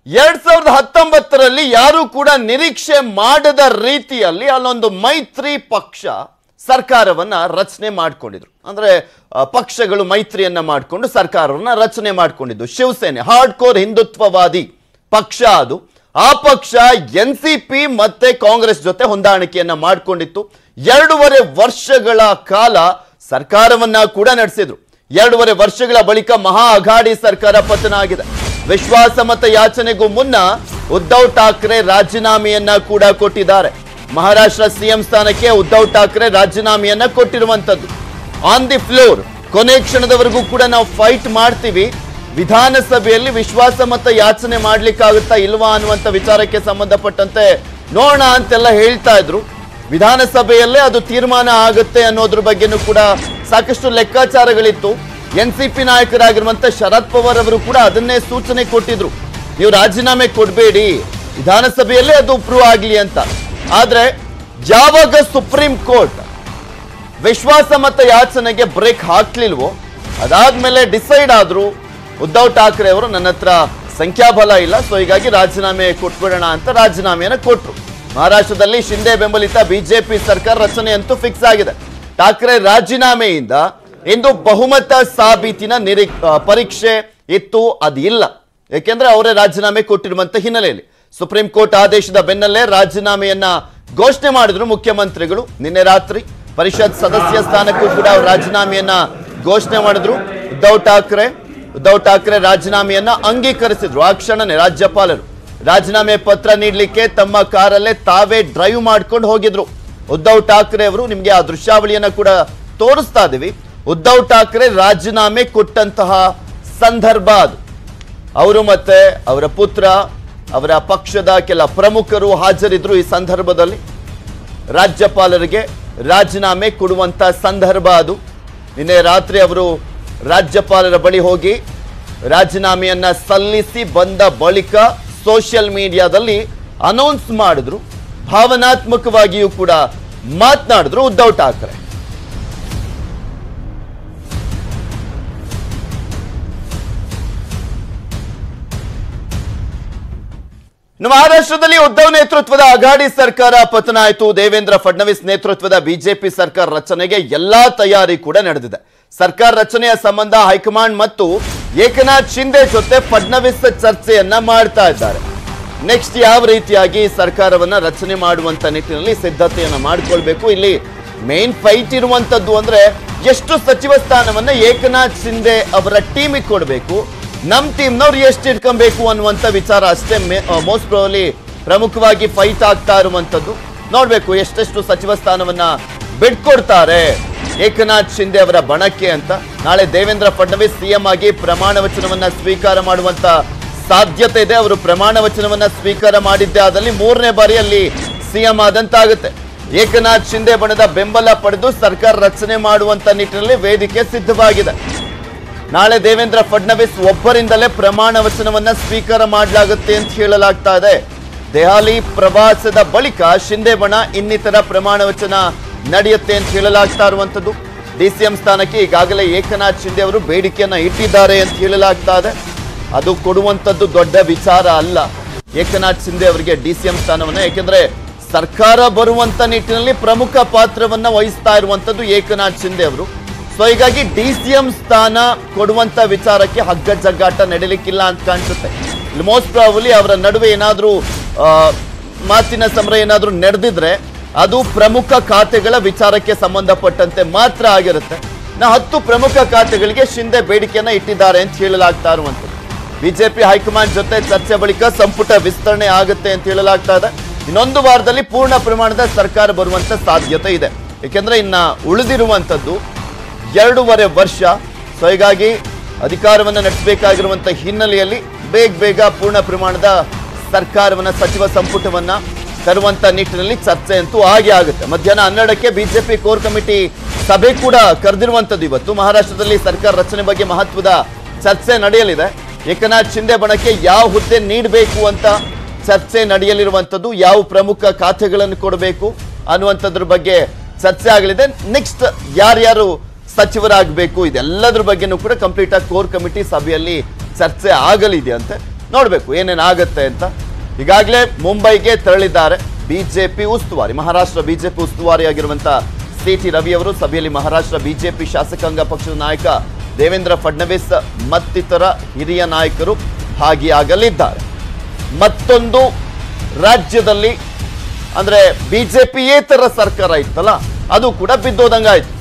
ಎರಡ್ ಸಾವಿರದ ಹತ್ತೊಂಬತ್ತರಲ್ಲಿ ಯಾರು ಕೂಡ ನಿರೀಕ್ಷೆ ಮಾಡದ ರೀತಿಯಲ್ಲಿ ಅಲ್ಲೊಂದು ಮೈತ್ರಿ ಪಕ್ಷ ಸರ್ಕಾರವನ್ನ ರಚನೆ ಮಾಡ್ಕೊಂಡಿದ್ರು ಅಂದ್ರೆ ಆ, ಪಕ್ಷಗಳು ಮೈತ್ರಿಯನ್ನ ಮಾಡಿಕೊಂಡು ಸರ್ಕಾರವನ್ನ ರಚನೆ ಮಾಡ್ಕೊಂಡಿದ್ದು ಶಿವಸೇನೆ ಹಾರ್ಡ್ ಕೋರ್ ಹಿಂದುತ್ವವಾದಿ ಪಕ್ಷ ಅದು ಆ ಪಕ್ಷ ಎನ್ ಸಿ ಪಿ ಮತ್ತೆ ಕಾಂಗ್ರೆಸ್ ಜೊತೆ ಹೊಂದಾಣಿಕೆಯನ್ನ ಮಾಡಿಕೊಂಡಿತ್ತು ಎರಡೂವರೆ ವರ್ಷಗಳ ಕಾಲ ಸರ್ಕಾರವನ್ನ ಕೂಡ ನಡೆಸಿದ್ರು ಎರಡೂವರೆ ವರ್ಷಗಳ ಬಳಿಕ ಮಹಾ ಅಘಾಡಿ ಸರ್ಕಾರ ಪತನ ಆಗಿದೆ ವಿಶ್ವಾಸಮತ ಯಾಚನೆಗೂ ಮುನ್ನ ಉದ್ಧವ್ ಠಾಕ್ರೆ ರಾಜೀನಾಮೆಯನ್ನ ಕೂಡ ಕೊಟ್ಟಿದ್ದಾರೆ ಮಹಾರಾಷ್ಟ್ರ ಸಿಎಂ ಸ್ಥಾನಕ್ಕೆ ಉದ್ಧವ್ ಠಾಕ್ರೆ ರಾಜೀನಾಮೆಯನ್ನ ಕೊಟ್ಟಿರುವಂತದ್ದು ಆನ್ ದಿ ಫ್ಲೋರ್ ಕೊನೆ ಕ್ಷಣದವರೆಗೂ ಕೂಡ ನಾವು ಫೈಟ್ ಮಾಡ್ತೀವಿ ವಿಧಾನಸಭೆಯಲ್ಲಿ ವಿಶ್ವಾಸಮತ ಯಾಚನೆ ಮಾಡ್ಲಿಕ್ಕಾಗುತ್ತಾ ಇಲ್ವಾ ಅನ್ನುವಂತ ವಿಚಾರಕ್ಕೆ ಸಂಬಂಧಪಟ್ಟಂತೆ ನೋಡೋಣ ಅಂತೆಲ್ಲ ಹೇಳ್ತಾ ಇದ್ರು ವಿಧಾನಸಭೆಯಲ್ಲೇ ಅದು ತೀರ್ಮಾನ ಆಗುತ್ತೆ ಅನ್ನೋದ್ರ ಬಗ್ಗೆನೂ ಕೂಡ ಸಾಕಷ್ಟು ಲೆಕ್ಕಾಚಾರಗಳಿತ್ತು ಎನ್ ಸಿ ಪಿ ನಾಯಕರಾಗಿರುವಂತ ಶರದ್ ಪವಾರ್ ಅವರು ಕೂಡ ಅದನ್ನೇ ಸೂಚನೆ ಕೊಟ್ಟಿದ್ರು ನೀವು ರಾಜೀನಾಮೆ ಕೊಡಬೇಡಿ ವಿಧಾನಸಭೆಯಲ್ಲೇ ಅದು ಪ್ರೂವ್ ಆಗ್ಲಿ ಅಂತ ಆದ್ರೆ ಯಾವಾಗ ಸುಪ್ರೀಂ ಕೋರ್ಟ್ ವಿಶ್ವಾಸಮತ ಯಾಚನೆಗೆ ಬ್ರೇಕ್ ಹಾಕ್ಲಿಲ್ವೋ ಅದಾದ್ಮೇಲೆ ಡಿಸೈಡ್ ಆದ್ರು ಉದ್ಧವ್ ಠಾಕ್ರೆ ಅವರು ನನ್ನ ಹತ್ರ ಸಂಖ್ಯಾಬಲ ಇಲ್ಲ ಸೊ ಹೀಗಾಗಿ ರಾಜೀನಾಮೆ ಕೊಟ್ಬಿಡೋಣ ಅಂತ ರಾಜೀನಾಮೆಯನ್ನು ಕೊಟ್ರು ಮಹಾರಾಷ್ಟ್ರದಲ್ಲಿ ಶಿಂದೆ ಬೆಂಬಲಿತ ಬಿಜೆಪಿ ಸರ್ಕಾರ ರಚನೆ ಅಂತೂ ಫಿಕ್ಸ್ ಆಗಿದೆ ಠಾಕ್ರೆ ರಾಜೀನಾಮೆಯಿಂದ ಇಂದು ಬಹುಮತ ಸಾಬೀತಿನ ನಿರೀ ಆ, ಪರೀಕ್ಷೆ ಇತ್ತು ಅದಿಲ್ಲ ಯಾಕೆಂದ್ರೆ ಅವರೇ ರಾಜೀನಾಮೆ ಕೊಟ್ಟಿರುವಂತ ಹಿನ್ನೆಲೆಯಲ್ಲಿ ಸುಪ್ರೀಂ ಕೋರ್ಟ್ ಆದೇಶದ ಬೆನ್ನಲ್ಲೇ ರಾಜೀನಾಮೆಯನ್ನ ಘೋಷಣೆ ಮಾಡಿದ್ರು ಮುಖ್ಯಮಂತ್ರಿಗಳು ನಿನ್ನೆ ರಾತ್ರಿ ಪರಿಷತ್ ಸದಸ್ಯ ಸ್ಥಾನಕ್ಕೂ ಕೂಡ ಅವ್ರು ರಾಜೀನಾಮೆಯನ್ನ ಘೋಷಣೆ ಮಾಡಿದ್ರು ಉದ್ಧವ್ ಠಾಕ್ರೆ ಉದ್ಧವ್ ಠಾಕ್ರೆ ರಾಜೀನಾಮೆಯನ್ನ ಅಂಗೀಕರಿಸಿದ್ರು ಆ ಕ್ಷಣನೇ ರಾಜ್ಯಪಾಲರು ರಾಜೀನಾಮೆ ಪತ್ರ ನೀಡಲಿಕ್ಕೆ ತಮ್ಮ ಕಾರಲ್ಲೇ ತಾವೇ ಡ್ರೈವ್ ಮಾಡ್ಕೊಂಡು ಹೋಗಿದ್ರು ಉದ್ಧವ್ ಠಾಕ್ರೆ ಅವರು ನಿಮಗೆ ಆ ದೃಶ್ಯಾವಳಿಯನ್ನ ಕೂಡ ತೋರಿಸ್ತಾ ಇದೀವಿ ಉದ್ಧವ್ ಠಾಕ್ರೆ ರಾಜೀನಾಮೆ ಕೊಟ್ಟಂತಹ ಸಂದರ್ಭ ಅದು ಅವರು ಮತ್ತೆ ಅವರ ಪುತ್ರ ಅವರ ಪಕ್ಷದ ಕೆಲ ಪ್ರಮುಖರು ಹಾಜರಿದ್ರು ಈ ಸಂದರ್ಭದಲ್ಲಿ ರಾಜ್ಯಪಾಲರಿಗೆ ರಾಜೀನಾಮೆ ಕೊಡುವಂತ ಸಂದರ್ಭ ಅದು ನಿನ್ನೆ ರಾತ್ರಿ ಅವರು ರಾಜ್ಯಪಾಲರ ಬಳಿ ಹೋಗಿ ರಾಜೀನಾಮೆಯನ್ನ ಸಲ್ಲಿಸಿ ಬಂದ ಬಳಿಕ ಸೋಷಿಯಲ್ ಮೀಡಿಯಾದಲ್ಲಿ ಅನೌನ್ಸ್ ಮಾಡಿದ್ರು ಭಾವನಾತ್ಮಕವಾಗಿಯೂ ಕೂಡ ಮಾತನಾಡಿದ್ರು ಉದ್ಧವ್ ಠಾಕ್ರೆ ಇನ್ನು ಮಹಾರಾಷ್ಟ್ರದಲ್ಲಿ ಉದ್ಧವ್ ನೇತೃತ್ವದ ಅಘಾಡಿ ಸರ್ಕಾರ ಪತನ ಆಯಿತು ದೇವೇಂದ್ರ ಫಡ್ನವೀಸ್ ನೇತೃತ್ವದ ಬಿಜೆಪಿ ಸರ್ಕಾರ ರಚನೆಗೆ ಎಲ್ಲಾ ತಯಾರಿ ಕೂಡ ನಡೆದಿದೆ ಸರ್ಕಾರ ರಚನೆಯ ಸಂಬಂಧ ಹೈಕಮಾಂಡ್ ಮತ್ತು ಏಕನಾಥ್ ಶಿಂದೆ ಜೊತೆ ಫಡ್ನವೀಸ್ ಚರ್ಚೆಯನ್ನ ಮಾಡ್ತಾ ಇದ್ದಾರೆ ನೆಕ್ಸ್ಟ್ ಯಾವ ರೀತಿಯಾಗಿ ಸರ್ಕಾರವನ್ನ ರಚನೆ ಮಾಡುವಂತ ನಿಟ್ಟಿನಲ್ಲಿ ಸಿದ್ಧತೆಯನ್ನ ಮಾಡ್ಕೊಳ್ಬೇಕು ಇಲ್ಲಿ ಮೇನ್ ಫೈಟ್ ಇರುವಂತದ್ದು ಅಂದ್ರೆ ಎಷ್ಟು ಸಚಿವ ಸ್ಥಾನವನ್ನ ಏಕನಾಥ್ ಶಿಂದೆ ಅವರ ಟೀಮಿಗೆ ಕೊಡಬೇಕು ನಮ್ ಟೀಮ್ನವ್ರು ಎಷ್ಟು ಇಟ್ಕೊಬೇಕು ಅನ್ನುವಂತ ವಿಚಾರ ಅಷ್ಟೇ ಮೋಸ್ಟ್ ಪ್ರಾಬಲಿ ಪ್ರಮುಖವಾಗಿ ಫೈಟ್ ಆಗ್ತಾ ಇರುವಂತದ್ದು ನೋಡ್ಬೇಕು ಎಷ್ಟೆಷ್ಟು ಸಚಿವ ಸ್ಥಾನವನ್ನ ಬಿಟ್ಕೊಡ್ತಾರೆ ಏಕನಾಥ್ ಶಿಂದೆ ಅವರ ಬಣಕ್ಕೆ ಅಂತ ನಾಳೆ ದೇವೇಂದ್ರ ಫಡ್ನವೀಸ್ ಸಿಎಂ ಆಗಿ ಪ್ರಮಾಣ ವಚನವನ್ನ ಸ್ವೀಕಾರ ಮಾಡುವಂತ ಸಾಧ್ಯತೆ ಇದೆ ಅವರು ಪ್ರಮಾಣ ವಚನವನ್ನ ಸ್ವೀಕಾರ ಮಾಡಿದ್ದೇ ಆದಲ್ಲಿ ಮೂರನೇ ಬಾರಿಯಲ್ಲಿ ಸಿಎಂ ಆದಂತಾಗುತ್ತೆ ಏಕನಾಥ್ ಶಿಂದೆ ಬಣದ ಬೆಂಬಲ ಪಡೆದು ಸರ್ಕಾರ ರಚನೆ ಮಾಡುವಂತ ನಿಟ್ಟಿನಲ್ಲಿ ವೇದಿಕೆ ಸಿದ್ಧವಾಗಿದೆ ನಾಳೆ ದೇವೇಂದ್ರ ಫಡ್ನವೀಸ್ ಒಬ್ಬರಿಂದಲೇ ಪ್ರಮಾಣ ವಚನವನ್ನ ಸ್ವೀಕಾರ ಮಾಡಲಾಗುತ್ತೆ ಅಂತ ಹೇಳಲಾಗ್ತಾ ಇದೆ ದೆಹಲಿ ಪ್ರವಾಸದ ಬಳಿಕ ಶಿಂದೆ ಬಣ ಇನ್ನಿತರ ಪ್ರಮಾಣ ವಚನ ನಡೆಯುತ್ತೆ ಅಂತ ಹೇಳಲಾಗ್ತಾ ಇರುವಂತದ್ದು ಡಿಸಿಎಂ ಸ್ಥಾನಕ್ಕೆ ಈಗಾಗಲೇ ಏಕನಾಥ್ ಶಿಂದೆ ಅವರು ಬೇಡಿಕೆಯನ್ನ ಇಟ್ಟಿದ್ದಾರೆ ಅಂತ ಹೇಳಲಾಗ್ತಾ ಇದೆ ಅದು ಕೊಡುವಂತದ್ದು ದೊಡ್ಡ ವಿಚಾರ ಅಲ್ಲ ಏಕನಾಥ್ ಶಿಂದೆ ಅವರಿಗೆ ಡಿಸಿಎಂ ಸ್ಥಾನವನ್ನ ಯಾಕೆಂದ್ರೆ ಸರ್ಕಾರ ಬರುವಂತ ನಿಟ್ಟಿನಲ್ಲಿ ಪ್ರಮುಖ ಪಾತ್ರವನ್ನ ವಹಿಸ್ತಾ ಇರುವಂತದ್ದು ಏಕನಾಥ್ ಶಿಂದೆ ಅವರು ಸೊ ಹೀಗಾಗಿ ಡಿ ಸಿ ಎಂ ಸ್ಥಾನ ಕೊಡುವಂತ ವಿಚಾರಕ್ಕೆ ಹಗ್ಗ ಜಗ್ಗಾಟ ನಡೀಲಿಕ್ಕಿಲ್ಲ ಅಂತ ಕಾಣಿಸುತ್ತೆ ಇಲ್ಲಿ ಮೋಸ್ಟ್ ಪ್ರಾಬಲಿ ಅವರ ನಡುವೆ ಏನಾದ್ರೂ ಆ, ಮಾತಿನ ಸಮರ ಏನಾದ್ರೂ ನಡೆದಿದ್ರೆ ಅದು ಪ್ರಮುಖ ಖಾತೆಗಳ ವಿಚಾರಕ್ಕೆ ಸಂಬಂಧಪಟ್ಟಂತೆ ಮಾತ್ರ ಆಗಿರುತ್ತೆ ನಾ ಹತ್ತು ಪ್ರಮುಖ ಖಾತೆಗಳಿಗೆ ಶಿಂದೆ ಬೇಡಿಕೆಯನ್ನ ಇಟ್ಟಿದ್ದಾರೆ ಅಂತ ಹೇಳಲಾಗ್ತಾ ಇರುವಂಥದ್ದು ಬಿಜೆಪಿ ಹೈಕಮಾಂಡ್ ಜೊತೆ ಚರ್ಚೆ ಬಳಿಕ ಸಂಪುಟ ವಿಸ್ತರಣೆ ಆಗುತ್ತೆ ಅಂತ ಹೇಳಲಾಗ್ತಾ ಇದೆ ಇನ್ನೊಂದು ವಾರದಲ್ಲಿ ಪೂರ್ಣ ಪ್ರಮಾಣದ ಸರ್ಕಾರ ಬರುವಂತ ಸಾಧ್ಯತೆ ಇದೆ ಏಕೆಂದ್ರೆ ಇನ್ನ ಉಳಿದಿರುವಂತದ್ದು ಎರಡೂವರೆ ವರ್ಷ ಸೊ ಹೀಗಾಗಿ ಅಧಿಕಾರವನ್ನು ನಡೆಸಬೇಕಾಗಿರುವಂತ ಹಿನ್ನೆಲೆಯಲ್ಲಿ ಬೇಗ ಬೇಗ ಪೂರ್ಣ ಪ್ರಮಾಣದ ಸರ್ಕಾರವನ್ನ ಸಚಿವ ಸಂಪುಟವನ್ನ ತರುವಂತ ನಿಟ್ಟಿನಲ್ಲಿ ಚರ್ಚೆ ಅಂತೂ ಆಗೇ ಆಗುತ್ತೆ ಮಧ್ಯಾಹ್ನ ಹನ್ನೆರಡಕ್ಕೆ ಬಿಜೆಪಿ ಕೋರ್ ಕಮಿಟಿ ಸಭೆ ಕೂಡ ಕರೆದಿರುವಂತದ್ದು ಇವತ್ತು ಮಹಾರಾಷ್ಟ್ರದಲ್ಲಿ ಸರ್ಕಾರ ರಚನೆ ಬಗ್ಗೆ ಮಹತ್ವದ ಚರ್ಚೆ ನಡೆಯಲಿದೆ ಏಕನಾಥ್ ಶಿಂದೆ ಬಣಕ್ಕೆ ಯಾವ ಹುದ್ದೆ ನೀಡಬೇಕು ಅಂತ ಚರ್ಚೆ ನಡೆಯಲಿರುವಂಥದ್ದು ಯಾವ ಪ್ರಮುಖ ಖಾತೆಗಳನ್ನು ಕೊಡಬೇಕು ಅನ್ನುವಂಥದ್ರ ಬಗ್ಗೆ ಚರ್ಚೆ ಆಗಲಿದೆ ನೆಕ್ಸ್ಟ್ ಯಾರ್ಯಾರು ಸಚಿವರಾಗಬೇಕು ಇದೆಲ್ಲದ್ರ ಬಗ್ಗೆನೂ ಕೂಡ ಕಂಪ್ಲೀಟ್ ಆಗಿ ಕೋರ್ ಕಮಿಟಿ ಸಭೆಯಲ್ಲಿ ಚರ್ಚೆ ಆಗಲಿದೆ ಅಂತೆ ನೋಡ್ಬೇಕು ಏನೇನಾಗತ್ತೆ ಅಂತ ಈಗಾಗಲೇ ಮುಂಬೈಗೆ ತೆರಳಿದ್ದಾರೆ ಬಿಜೆಪಿ ಉಸ್ತುವಾರಿ ಮಹಾರಾಷ್ಟ್ರ ಬಿಜೆಪಿ ಉಸ್ತುವಾರಿ ಆಗಿರುವಂತ ಸಿ ಟಿ ರವಿ ಅವರು ಸಭೆಯಲ್ಲಿ ಮಹಾರಾಷ್ಟ್ರ ಬಿಜೆಪಿ ಶಾಸಕಾಂಗ ಪಕ್ಷದ ನಾಯಕ ದೇವೇಂದ್ರ ಫಡ್ನವೀಸ್ ಮತ್ತಿತರ ಹಿರಿಯ ನಾಯಕರು ಭಾಗಿಯಾಗಲಿದ್ದಾರೆ ಮತ್ತೊಂದು ರಾಜ್ಯದಲ್ಲಿ ಅಂದ್ರೆ ಬಿಜೆಪಿಯೇತರ ಸರ್ಕಾರ ಇತ್ತಲ್ಲ ಅದು ಕೂಡ ಬಿದ್ದೋದಂಗಾಯ್ತು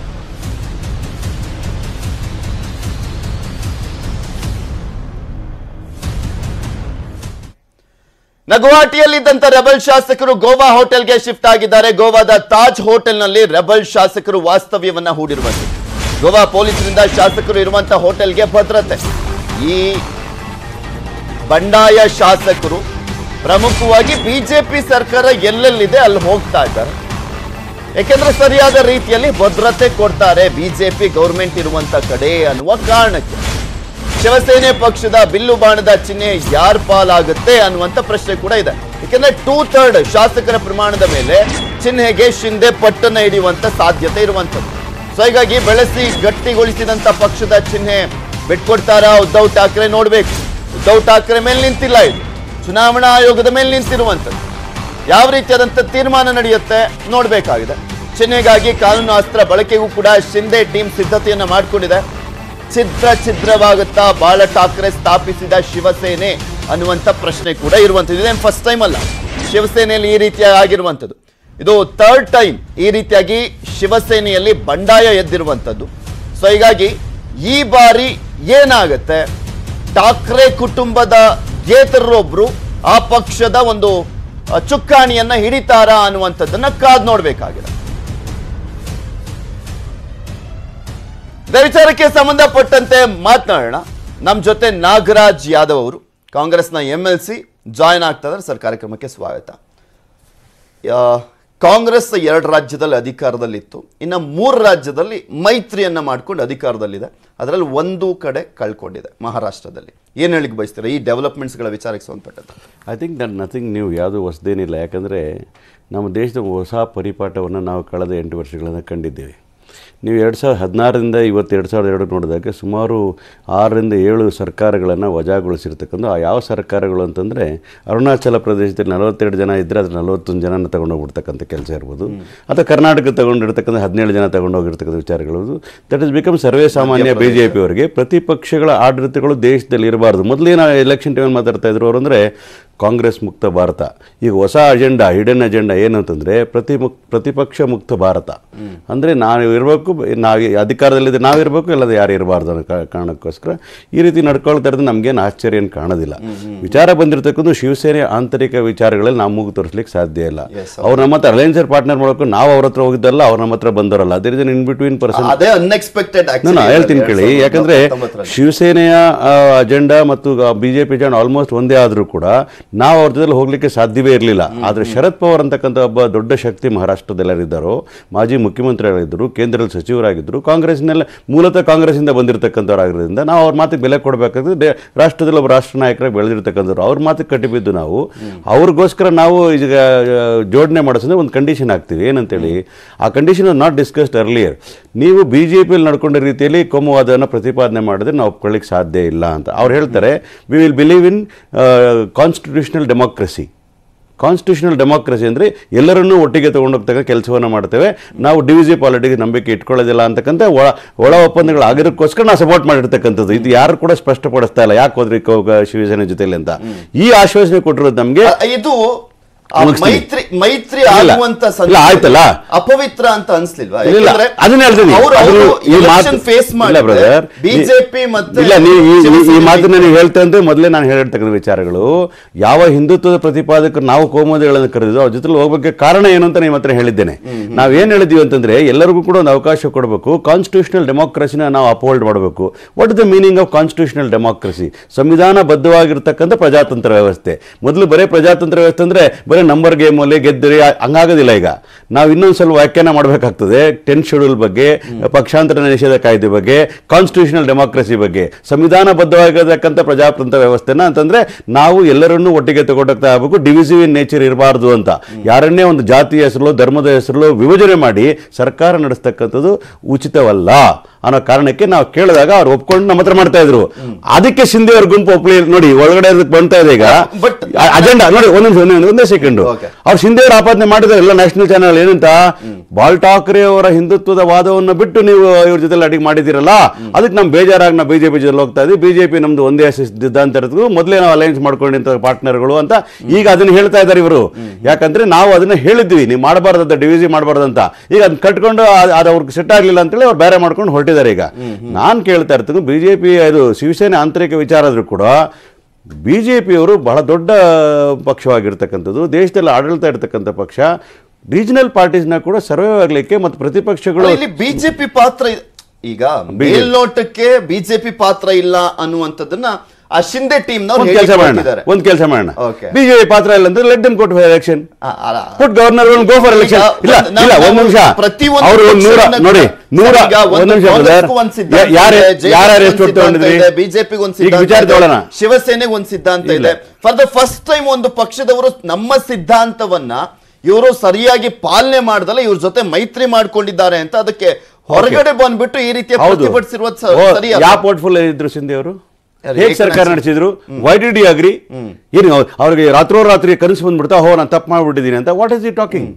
ನ ಗುವಾಹಟಿಯಲ್ಲಿದ್ದಂತ ರೆಬಲ್ ಶಾಸಕರು ಗೋವಾ ಹೋಟೆಲ್ಗೆ ಶಿಫ್ಟ್ ಆಗಿದ್ದಾರೆ ಗೋವಾದ ತಾಜ್ ಹೋಟೆಲ್ನಲ್ಲಿ ರೆಬಲ್ ಶಾಸಕರು ವಾಸ್ತವ್ಯವನ್ನ ಹೂಡಿರುವಂತೆ ಗೋವಾ ಪೊಲೀಸರಿಂದ ಶಾಸಕರು ಇರುವಂತ ಹೋಟೆಲ್ಗೆ ಭದ್ರತೆ ಈ ಬಂಡಾಯ ಶಾಸಕರು ಪ್ರಮುಖವಾಗಿ ಬಿಜೆಪಿ ಸರ್ಕಾರ ಎಲ್ಲೆಲ್ಲಿದೆ ಅಲ್ಲಿ ಹೋಗ್ತಾ ಇದ್ದಾರೆ ಯಾಕೆಂದ್ರೆ ಸರಿಯಾದ ರೀತಿಯಲ್ಲಿ ಭದ್ರತೆ ಕೊಡ್ತಾರೆ ಬಿಜೆಪಿ ಗೌರ್ಮೆಂಟ್ ಇರುವಂತ ಕಡೆ ಅನ್ನುವ ಕಾರಣಕ್ಕೆ ಶಿವಸೇನೆ ಪಕ್ಷದ ಬಿಲ್ಲು ಬಾಣದ ಚಿಹ್ನೆ ಯಾರ ಪಾಲಾಗುತ್ತೆ ಅನ್ನುವಂತ ಪ್ರಶ್ನೆ ಕೂಡ ಇದೆ ಯಾಕೆಂದ್ರೆ ಟೂ ಥರ್ಡ್ ಶಾಸಕರ ಪ್ರಮಾಣದ ಮೇಲೆ ಚಿಹ್ನೆಗೆ ಶಿಂದೆ ಪಟ್ಟನ್ನ ಹಿಡಿಯುವಂತ ಸಾಧ್ಯತೆ ಇರುವಂತದ್ದು ಸೊ ಹೀಗಾಗಿ ಬೆಳೆಸಿ ಗಟ್ಟಿಗೊಳಿಸಿದಂತ ಪಕ್ಷದ ಚಿಹ್ನೆ ಬಿಟ್ಕೊಡ್ತಾರ ಉದ್ಧವ್ ಠಾಕ್ರೆ ನೋಡ್ಬೇಕು ಉದ್ಧವ್ ಠಾಕ್ರೆ ಮೇಲೆ ನಿಂತಿಲ್ಲ ಇದು ಚುನಾವಣಾ ಆಯೋಗದ ಮೇಲೆ ನಿಂತಿರುವಂತದ್ದು ಯಾವ ರೀತಿಯಾದಂತ ತೀರ್ಮಾನ ನಡೆಯುತ್ತೆ ನೋಡ್ಬೇಕಾಗಿದೆ ಚಿಹ್ನೆಗಾಗಿ ಕಾನೂನು ಅಸ್ತ್ರ ಬಳಕೆಗೂ ಕೂಡ ಶಿಂದೆ ಟೀಮ್ ಸಿದ್ಧತೆಯನ್ನ ಮಾಡಿಕೊಂಡಿದೆ ಛಿದ್ರ ಛಿದ್ರವಾಗುತ್ತಾ ಬಾಳ ಠಾಕ್ರೆ ಸ್ಥಾಪಿಸಿದ ಶಿವಸೇನೆ ಅನ್ನುವಂಥ ಪ್ರಶ್ನೆ ಕೂಡ ಇರುವಂಥದ್ದು ಇದೇನು ಫಸ್ಟ್ ಟೈಮ್ ಅಲ್ಲ ಶಿವಸೇನೆಯಲ್ಲಿ ಈ ರೀತಿಯ ಆಗಿರುವಂಥದ್ದು ಇದು ಥರ್ಡ್ ಟೈಮ್ ಈ ರೀತಿಯಾಗಿ ಶಿವಸೇನೆಯಲ್ಲಿ ಬಂಡಾಯ ಎದ್ದಿರುವಂಥದ್ದು ಸೊ ಹೀಗಾಗಿ ಈ ಬಾರಿ ಏನಾಗುತ್ತೆ ಠಾಕ್ರೆ ಕುಟುಂಬದ ಗೇತರೊಬ್ರು ಆ ಪಕ್ಷದ ಒಂದು ಅ, ಚುಕ್ಕಾಣಿಯನ್ನ ಹಿಡಿತಾರಾ ಅನ್ನುವಂಥದ್ದನ್ನ ಕಾದ್ ನೋಡ್ಬೇಕಾಗಿದೆ ಇದೇ ವಿಚಾರಕ್ಕೆ ಸಂಬಂಧಪಟ್ಟಂತೆ ಮಾತನಾಡೋಣ ನಮ್ಮ ಜೊತೆ ನಾಗರಾಜ್ ಯಾದವ್ ಅವರು ಕಾಂಗ್ರೆಸ್ನ ಎಂ ಎಲ್ ಸಿ ಜಾಯ್ನ್ ಆಗ್ತಾ ಇದ್ದಾರೆ ಸರ್ ಕಾರ್ಯಕ್ರಮಕ್ಕೆ ಸ್ವಾಗತ ಆ, ಕಾಂಗ್ರೆಸ್ ಎರಡು ರಾಜ್ಯದಲ್ಲಿ ಅಧಿಕಾರದಲ್ಲಿತ್ತು ಇನ್ನು ಮೂರು ರಾಜ್ಯದಲ್ಲಿ ಮೈತ್ರಿಯನ್ನ ಮಾಡ್ಕೊಂಡು ಅಧಿಕಾರದಲ್ಲಿದೆ ಅದರಲ್ಲಿ ಒಂದು ಕಡೆ ಕಳ್ಕೊಂಡಿದೆ ಮಹಾರಾಷ್ಟ್ರದಲ್ಲಿ ಏನು ಹೇಳಿಕ್ ಬಯಸ್ತೀರಾ ಈ ಡೆವಲಪ್ಮೆಂಟ್ಸ್ಗಳ ವಿಚಾರಕ್ಕೆ ಸಂಬಂಧಪಟ್ಟಂತೆ ಐ ಥಿಂಕ್ ದಟ್ ನಥಿಂಗ್ ನೀವು ಯಾವುದು ಹೊಸದೇನಿಲ್ಲ ಯಾಕಂದರೆ ನಮ್ಮ ದೇಶದ ಹೊಸ ಪರಿಪಾಠವನ್ನು ನಾವು ಕಳೆದ ಎಂಟು ವರ್ಷಗಳನ್ನು ಕಂಡಿದ್ದೇವೆ ನೀವು ಎರಡು ಸಾವಿರದ ಹದಿನಾರರಿಂದ ಇವತ್ತು ಎರಡು ಸಾವಿರದ ಎರಡು ನೋಡಿದಾಗ ಸುಮಾರು ಆರರಿಂದ ಏಳು ಸರ್ಕಾರಗಳನ್ನು ವಜಾಗೊಳಿಸಿರ್ತಕ್ಕಂಥ ಆ ಯಾವ ಸರ್ಕಾರಗಳು ಅಂತಂದರೆ ಅರುಣಾಚಲ ಪ್ರದೇಶದಲ್ಲಿ ನಲವತ್ತೆರಡು ಜನ ಇದ್ದರೆ ಅದ್ರ ನಲವತ್ತೊಂದು ಜನನ ತಗೊಂಡೋಗ್ಬಿಡ್ತಕ್ಕಂಥ ಕೆಲಸ ಇರ್ಬೋದು ಅಥವಾ ಕರ್ನಾಟಕ ತಗೊಂಡಿರ್ತಕ್ಕಂಥ ಹದಿನೇಳು ಜನ ತಗೊಂಡೋಗಿರ್ತಕ್ಕಂಥ ವಿಚಾರಗಳು ದಟ್ ಇಸ್ ಬಿಕಮ್ ಸರ್ವೇ ಸಾಮಾನ್ಯ ಬಿ ಜೆ ಪಿಯವರಿಗೆ ಪ್ರತಿಪಕ್ಷಗಳ ಆಡಳಿತಗಳು ದೇಶದಲ್ಲಿ ಇರಬಾರ್ದು ಮೊದಲೇನು ಎಲೆಕ್ಷನ್ ಟೈಮಲ್ಲಿ ಮಾತಾಡ್ತಾ ಇದ್ರು ಅವರು ಅಂದರೆ ಕಾಂಗ್ರೆಸ್ ಮುಕ್ತ ಭಾರತ ಈಗ ಹೊಸ ಅಜೆಂಡಾ ಹಿಡನ್ ಅಜೆಂಡಾ ಏನಂತಂದರೆ ಪ್ರತಿ ಮುಕ್ ಪ್ರತಿಪಕ್ಷ ಮುಕ್ತ ಭಾರತ ಅಂದರೆ ನಾವು ಇರಬೇಕು ನಾವು ಅಧಿಕಾರದಲ್ಲಿದ್ದರೆ ನಾವು ಇರಬೇಕು ಇಲ್ಲದೆ ಯಾರು ಇರಬಾರ್ದು ಅನ್ನೋ ಕಾ- ಕಾರಣಕ್ಕೋಸ್ಕರ ಈ ರೀತಿ ನಡ್ಕೊಳ್ತಾ ಇರೋದು ನಮಗೇನು ಆಶ್ಚರ್ಯ ಏನು ಕಾಣೋದಿಲ್ಲ ವಿಚಾರ ಬಂದಿರತಕ್ಕಂಥ ಶಿವಸೇನೆ ಆಂತರಿಕ ವಿಚಾರಗಳಲ್ಲಿ ನಾವು ಮೂಗು ತೋರಿಸ್ಲಿಕ್ಕೆ ಸಾಧ್ಯ ಇಲ್ಲ ಅವ್ರು ನಮ್ಮ ಹತ್ರ ಅಲಯನ್ಸರ್ ಪಾರ್ಟ್ನರ್ ಮಾಡ್ಕೊಂಡು ನಾವು ಅವ್ರ ಹತ್ರ ಹೋಗಿದ್ದಲ್ಲ ಅವ್ರು ನಮ್ಮ ಹತ್ರ ಬಂದವರಲ್ಲ ಅದೇ ರೀತಿ ಇನ್ ಬಿಟ್ವೀನ್ ಪರ್ಸನ್ ಅದೇ ಅನ್ಎಕ್ಸ್ಪೆಕ್ಟೆಡ್ ನಾನು ಹೇಳ್ತೀನಿ ಕೇಳಿ ಯಾಕಂದ್ರೆ ಶಿವಸೇನೆಯ ಅಜೆಂಡಾ ಮತ್ತು ಬಿಜೆಪಿ ಅಜೆಂಡಾ ಆಲ್ಮೋಸ್ಟ್ ಒಂದೇ ಆದರೂ ಕೂಡ ನಾವು ಅವ್ರ ಜೊತೆ ಹೋಗ್ಲಿಕ್ಕೆ ಸಾಧ್ಯವೇ ಇರಲಿಲ್ಲ ಆದರೆ ಶರದ್ ಪವಾರ್ ಅಂತಕ್ಕಂಥ ಒಬ್ಬ ದೊಡ್ಡ ಶಕ್ತಿ ಮಹಾರಾಷ್ಟ್ರದಲ್ಲಿ ಯಾರಿದ್ದಾರೋ ಮಾಜಿ ಮುಖ್ಯಮಂತ್ರಿಗಳಿದ್ದರು ಕೇಂದ್ರದಲ್ಲಿ ಸಚಿವರಾಗಿದ್ದರು ಕಾಂಗ್ರೆಸ್ನೆಲ್ಲ ಮೂಲತಃ ಕಾಂಗ್ರೆಸ್ಸಿಂದ ಬಂದಿರತಕ್ಕಂಥವ್ರಾಗಿರೋದ್ರಿಂದ ನಾವು ಅವ್ರ ಮಾತಿಗೆ ಬೆಲೆ ಕೊಡಬೇಕಾದ್ರೆ ದೇ- ರಾಷ್ಟ್ರದಲ್ಲಿ ಒಬ್ಬ ರಾಷ್ಟ್ರ ನಾಯಕರಾಗಿ ಬೆಳೆದಿರ್ತಕ್ಕಂಥವ್ರು ಅವ್ರ ಮಾತಿಗೆ ಕಟ್ಟಿಬಿದ್ದು ನಾವು ಅವ್ರಿಗೋಸ್ಕರ ನಾವು ಈಗ ಆ, ಜೋಡಣೆ ಮಾಡಿಸಿದ್ರೆ ಒಂದು ಕಂಡೀಷನ್ ಹಾಕ್ತೀವಿ ಏನಂತೇಳಿ ಆ ಕಂಡೀಷನ್ ನಾಟ್ ಡಿಸ್ಕಸ್ಡ್ ಅರ್ಲಿಯರ್ ನೀವು ಬಿ ಜೆ ಪಿಯಲ್ಲಿ ನಡ್ಕೊಂಡ ರೀತಿಯಲ್ಲಿ ಕೋಮುವಾದವನ್ನು ಪ್ರತಿಪಾದನೆ ಮಾಡಿದ್ರೆ ನಾವು ಒಪ್ಕೊಳ್ಳಿಕ್ಕೆ ಸಾಧ್ಯ ಇಲ್ಲ ಅಂತ ಅವ್ರು ಹೇಳ್ತಾರೆ we will believe in constitutional democracy constitutional democracy ಅಂದರೆ ಎಲ್ಲರನ್ನೂ ಒಟ್ಟಿಗೆ ತೊಗೊಂಡೋಗ್ತಕ್ಕ ಕೆಲಸವನ್ನು ಮಾಡ್ತೇವೆ ನಾವು ಡಿವಿಸಿ ಪಾಲಿಟಿಕ್ಸ್ ನಂಬಿಕೆ ಇಟ್ಕೊಳ್ಳೋದಿಲ್ಲ ಅಂತಕ್ಕಂಥ ಒಳ ಒಳ ಒಪ್ಪಂದಗಳು ಆಗಿರೋಕ್ಕೋಸ್ಕರ ನಾವು ಸಪೋರ್ಟ್ ಮಾಡಿರ್ತಕ್ಕಂಥದ್ದು ಇದು ಯಾರು ಕೂಡ ಸ್ಪಷ್ಟಪಡಿಸ್ತಾ ಇಲ್ಲ ಯಾಕೆ ಹೋದ್ರಿ ಕೋ- ಶಿವಸೇನೆ ಜೊತೆಲಿ ಅಂತ ಈ ಆಶ್ವಾಸನೆ ಕೊಟ್ಟಿರೋದು ನಮಗೆ ಅ- ಇದು ಆ ಮುಗಿಸ್ತೀನಿ. ಮೈತ್ರಿ ಮೈತ್ರಿ ಇಲ್ಲ. ಆಗುವಂತ ಇಲ್ಲ, ಸಂದರ್ಭದಲ್ಲಿ ಆಯ್ತಲ್ಲ. ಅಪವಿತ್ರ ಅಂತ ಅನ್ಸ್ಲಿಲ್ವಾ ಇಲ್ಲ, ಯಾಕಂದ್ರೆ ಅದನ್ನ ಹೇಳ್ತೀನಿ. ಅವ್ರು ಅದು ಈ ಎಲೆಕ್ಷನ್ ಮಾತು- ಫೇಸ್ ಇಲ್ಲ ಮಾಡಿ brother. ಬಿಜೆಪಿ ಮತ್ತೆ ಇಲ್ಲ ನೀವು ಈ- ಈ- ಈ ಶಿವಸೇನೆ ಮಾತನ್ನ ನೀವು ಹೇಳ್ತಾ ಅಂದ್ರೆ ಮೊದಲೇ ನಾನು ಹೇಳಿರ್ತಕ್ಕಂಥ ವಿಚಾರಗಳು ಯಾವ ಹಿಂದುತ್ವದ ಪ್ರತಿಪಾದಕರು ನಾವು ಕೋಮೋದಿಗಳನ್ನು ಕರೆದಿದ್ದು ಅವ್ರ ಜೊತೆ ಹೋಗ್ಬೇಕು ಕಾರಣ ಏನು ಅಂತ ನಿಮ್ಮ ಹತ್ರ ಹೇಳಿದ್ದೇನೆ ನಾವು ಏನು ಹೇಳಿದೀವಿ ಅಂತಂದ್ರೆ ಎಲ್ಲರಿಗೂ ಕೂಡ ಒಂದು ಅವಕಾಶ ಕೊಡಬೇಕು ಕಾನ್ಸ್ಟಿಟ್ಯೂಷನಲ್ ಡೆಮೋಕ್ರಸಿನ ನಾವು ಅಪೋಲ್ಡ್ ಮಾಡಬೇಕು what is the meaning of constitutional democracy ಸಂವಿಧಾನಬದ್ಧವಾಗಿರ್ತಕ್ಕಂಥ ಪ್ರಜಾತಂತ್ರ ವ್ಯವಸ್ಥೆ ಮೊದಲು ಬರೇ ಪ್ರಜಾತಂತ್ರ ವ್ಯವಸ್ಥೆ ಅಂದ್ರೆ ಬರೀ ನಂಬರ್ ಗೇಮಲ್ಲಿ ಗೆದ್ದರೆ ಹಂಗಾಗೋದಿಲ್ಲ ಈಗ ನಾವು ಇನ್ನೊಂದು ಸ್ವಲ್ಪ ವ್ಯಾಖ್ಯಾನ ಮಾಡಬೇಕಾಗ್ತದೆ ಟೆಂತ್ ಶೆಡ್ಯೂಲ್ ಬಗ್ಗೆ ಪಕ್ಷಾಂತರ ನಿಷೇಧ ಕಾಯ್ದೆ ಬಗ್ಗೆ ಕಾನ್ಸ್ಟಿಟ್ಯೂಷನಲ್ ಡೆಮೋಕ್ರಸಿ ಬಗ್ಗೆ ಸಂವಿಧಾನಬದ್ಧವಾಗಿರತಕ್ಕಂಥ ಪ್ರಜಾತಂತ್ರ ವ್ಯವಸ್ಥೆನ ಅಂತಂದ್ರೆ ನಾವು ಎಲ್ಲರನ್ನೂ ಒಟ್ಟಿಗೆ ತಗೊಂಡೋಗ್ತಾ ಆಗಬೇಕು ಡಿವಿಸಿವ್ ಇನ್ ನೇಚರ್ ಇರಬಾರ್ದು ಅಂತ ಯಾರನ್ನೇ ಒಂದು ಜಾತಿಯ ಹೆಸರು ಧರ್ಮದ ಹೆಸರು ವಿಭಜನೆ ಮಾಡಿ ಸರ್ಕಾರ ನಡೆಸ್ತಕ್ಕಂಥದ್ದು ಉಚಿತವಲ್ಲ ಅನ್ನೋ ಕಾರಣಕ್ಕೆ ನಾವು ಕೇಳಿದಾಗ ಅವ್ರು ಒಪ್ಕೊಂಡು ನಮ್ಮ ಹತ್ರ ಮಾಡ್ತಾ ಇದ್ರು ಅದಕ್ಕೆ ಶಿಂದೆ ಅವ್ರ ಗುಂಪು ಒಪ್ಪಲಿ ನೋಡಿ ಒಳಗಡೆ ಅದಕ್ಕೆ ಬಂತಾ ಇದೆ ಈಗ But- ಅಜೆಂಡಾ ನೋಡಿ ಒಂದೊಂದು ಒಂದೊಂದು ಒಂದೇ ಸೆಕೆಂಡ್ Okay. ಅವ್ರು ಶಿಂದೆ ಅವರು ಆಪಾದನೆ ಮಾಡಿದ್ದಾರೆ ಎಲ್ಲ ನ್ಯಾಷನಲ್ ಚಾನೆಲ್ ಏನಂತ ಬಾಲ್ ಠಾಕ್ರೆ ಅವರ ಹಿಂದುತ್ವದ ವಾದವನ್ನು ಬಿಟ್ಟು ನೀವು ಇವ್ರ ಜೊತೆ ಅಡಿಗೆ ಮಾಡಿದಿರಲ್ಲ ಅದಕ್ಕೆ ನಮ್ ಬೇಜಾರಾಗಿ ನಾವು ಬಿಜೆಪಿ ಜೊತೆ ಹೋಗ್ತಾ ಇದ್ವಿ ಬಿಜೆಪಿ ನಮ್ದು ಒಂದೇ ಸಿದ್ಧಾಂತ ಇರೋದು ಮೊದಲೇ ನಾವು ಅಲಯನ್ಸ್ ಮಾಡ್ಕೊಂಡಿಂತ ಪಾರ್ಟ್ನರ್ಗಳು ಅಂತ ಈಗ ಅದನ್ನ ಹೇಳ್ತಾ ಇದ್ದಾರೆ ಇವರು ಯಾಕಂದ್ರೆ ನಾವು ಅದನ್ನ ಹೇಳಿದ್ವಿ ನೀವು ಮಾಡಬಾರ್ದಂತ ಡಿವಿಸಿ ಮಾಡಬಾರ್ದಂತ ಈಗ ಅದನ್ನ ಕಟ್ಕೊಂಡು ಅದ್- ಅದು ಅವ್ರಿಗೆ ಸೆಟ್ ಆಗ್ಲಿಲ್ಲ ಅಂತೇಳಿ ಅವ್ರು ಬೇರೆ ಮಾಡ್ಕೊಂಡು ಹೊರಟಿದ್ದಾರೆ ಈಗ ನಾನ್ ಕೇಳ್ತಾ ಇರ್ತೀನಿ ಬಿಜೆಪಿ ಇದು ಶಿವಸೇನೆ ಆಂತರಿಕ ವಿಚಾರ ಆದ್ರೂ ಕೂಡ ಬಿ ಜೆ ಪಿಯವರು ಬಹಳ ದೊಡ್ಡ ಪಕ್ಷವಾಗಿರ್ತಕ್ಕಂಥದ್ದು ದೇಶದಲ್ಲಿ ಆಡಳಿತ ಇರ್ತಕ್ಕಂಥ ಪಕ್ಷ ರೀಜನಲ್ ಪಾರ್ಟೀಸ್ನ ಕೂಡ ಸರ್ವೈವ್ ಆಗಲಿಕ್ಕೆ ಮತ್ತು ಪ್ರತಿಪಕ್ಷಗಳು ಅಲ್ಲ, ಇಲ್ಲಿ ಬಿಜೆಪಿ ಪಾತ್ರ ಇ- ಈಗ ಮೇಲ್ನೋಟಕ್ಕೆ ಬಿಜೆಪಿ ಪಾತ್ರ ಇಲ್ಲ ಅನ್ನುವಂಥದ್ದನ್ನ ಆ ಶಿಂದೆ ಟೀಮ್ ಒಂದ್ ಕೆಲಸ ಮಾಡೋಣ ಒಂದ್ ಕೆಲಸ ಮಾಡೋಣ Okay. ಬಿಜೆಪಿ ಪಾತ್ರ ಇಲ್ಲ ಅಂದ್ರೆ let them quote for election put governor go for election ಈಗ ಇಲ್ಲ ನಾವು- ಇಲ್ಲ ಒಂದ್ ನಾವು ನಿಮಿಷ ಪ್ರತಿಯೊಂದು ಅವರು ನೂರ ಪಕ್ಷವನ್ನ ನೋಡಿ ಕೂಡ- ನೂರ ಈಗ ಒಂದು ಒಂದ್ ನಿಮಿಷ brother. ಕಾಂಗ್ರೆಸ್ಗೂ ಒಂದ್ ಸಿದ್ಧಾಂತ ಯಾ- ಯಾರು ಇದೆ, ಯಾರು JDS ಎಷ್ಟು ಒಂದ್ ತಗೊಂಡಿದ್ರಿ ಸಿದ್ಧಾಂತ ಇದೆ, ಬಿಜೆಪಿಗೆ ಒಂದ್ ಈಗ ಸಿದ್ಧಾಂತ ವಿಚಾರ ಇದೆ, ತಗೊಳ್ಳೋಣ ಶಿವಸೇನೆಗೆ ಒಂದ್ ಸಿದ್ಧಾಂತ ಇದೆ ಫಾರ್ ದ ಫಸ್ಟ್ ಟೈಮ್ ಒಂದು ಪಕ್ಷದವರು ನಮ್ಮ ಸಿದ್ಧಾಂತವನ್ನ ಇವರು ಸರಿಯಾಗಿ ಪಾಲನೆ ಮಾಡ್ದಲ್ಲ ಇವ್ರ ಜೊತೆ ಮೈತ್ರಿ ಮಾಡ್ಕೊಂಡಿದ್ದಾರೆ ಅಂತ ಅದಕ್ಕೆ ಹೊರಗಡೆ ಬಂದ್ಬಿಟ್ಟು ಈ ರೀತಿಯ ಹೌದು ಪ್ರತಿಭಟಿಸಿರುವುದು ಓ, ಸರಿ ಯಾವ ಪೋರ್ಟ್ಫೋಲಿಯೋ ಇದ್ರು ಸಿಂಧೆ ಅವರು ಯಾರು? ಹೇಗೆ ಏಕನಾಥ್ ಸರ್ಕಾರ ಶಿಂದೆ. ನಡೆಸಿದ್ರು ವೈ ಡಿಡ್ ಯು ಅಗ್ರಿ ಏನು ಅವ್ರ್- ಅವ್ರಿಗೆ ರಾತ್ರೋರಾತ್ರಿ ಕನಸು ಬಂದ್ಬಿಡ್ತಾ ಹೋ ನಾನು ತಪ್ಪು ಮಾಡ್ಬಿಟ್ಟಿದ್ದೀನಿ ಅಂತ ವಾಟ್ ಇಸ್ ಈ talking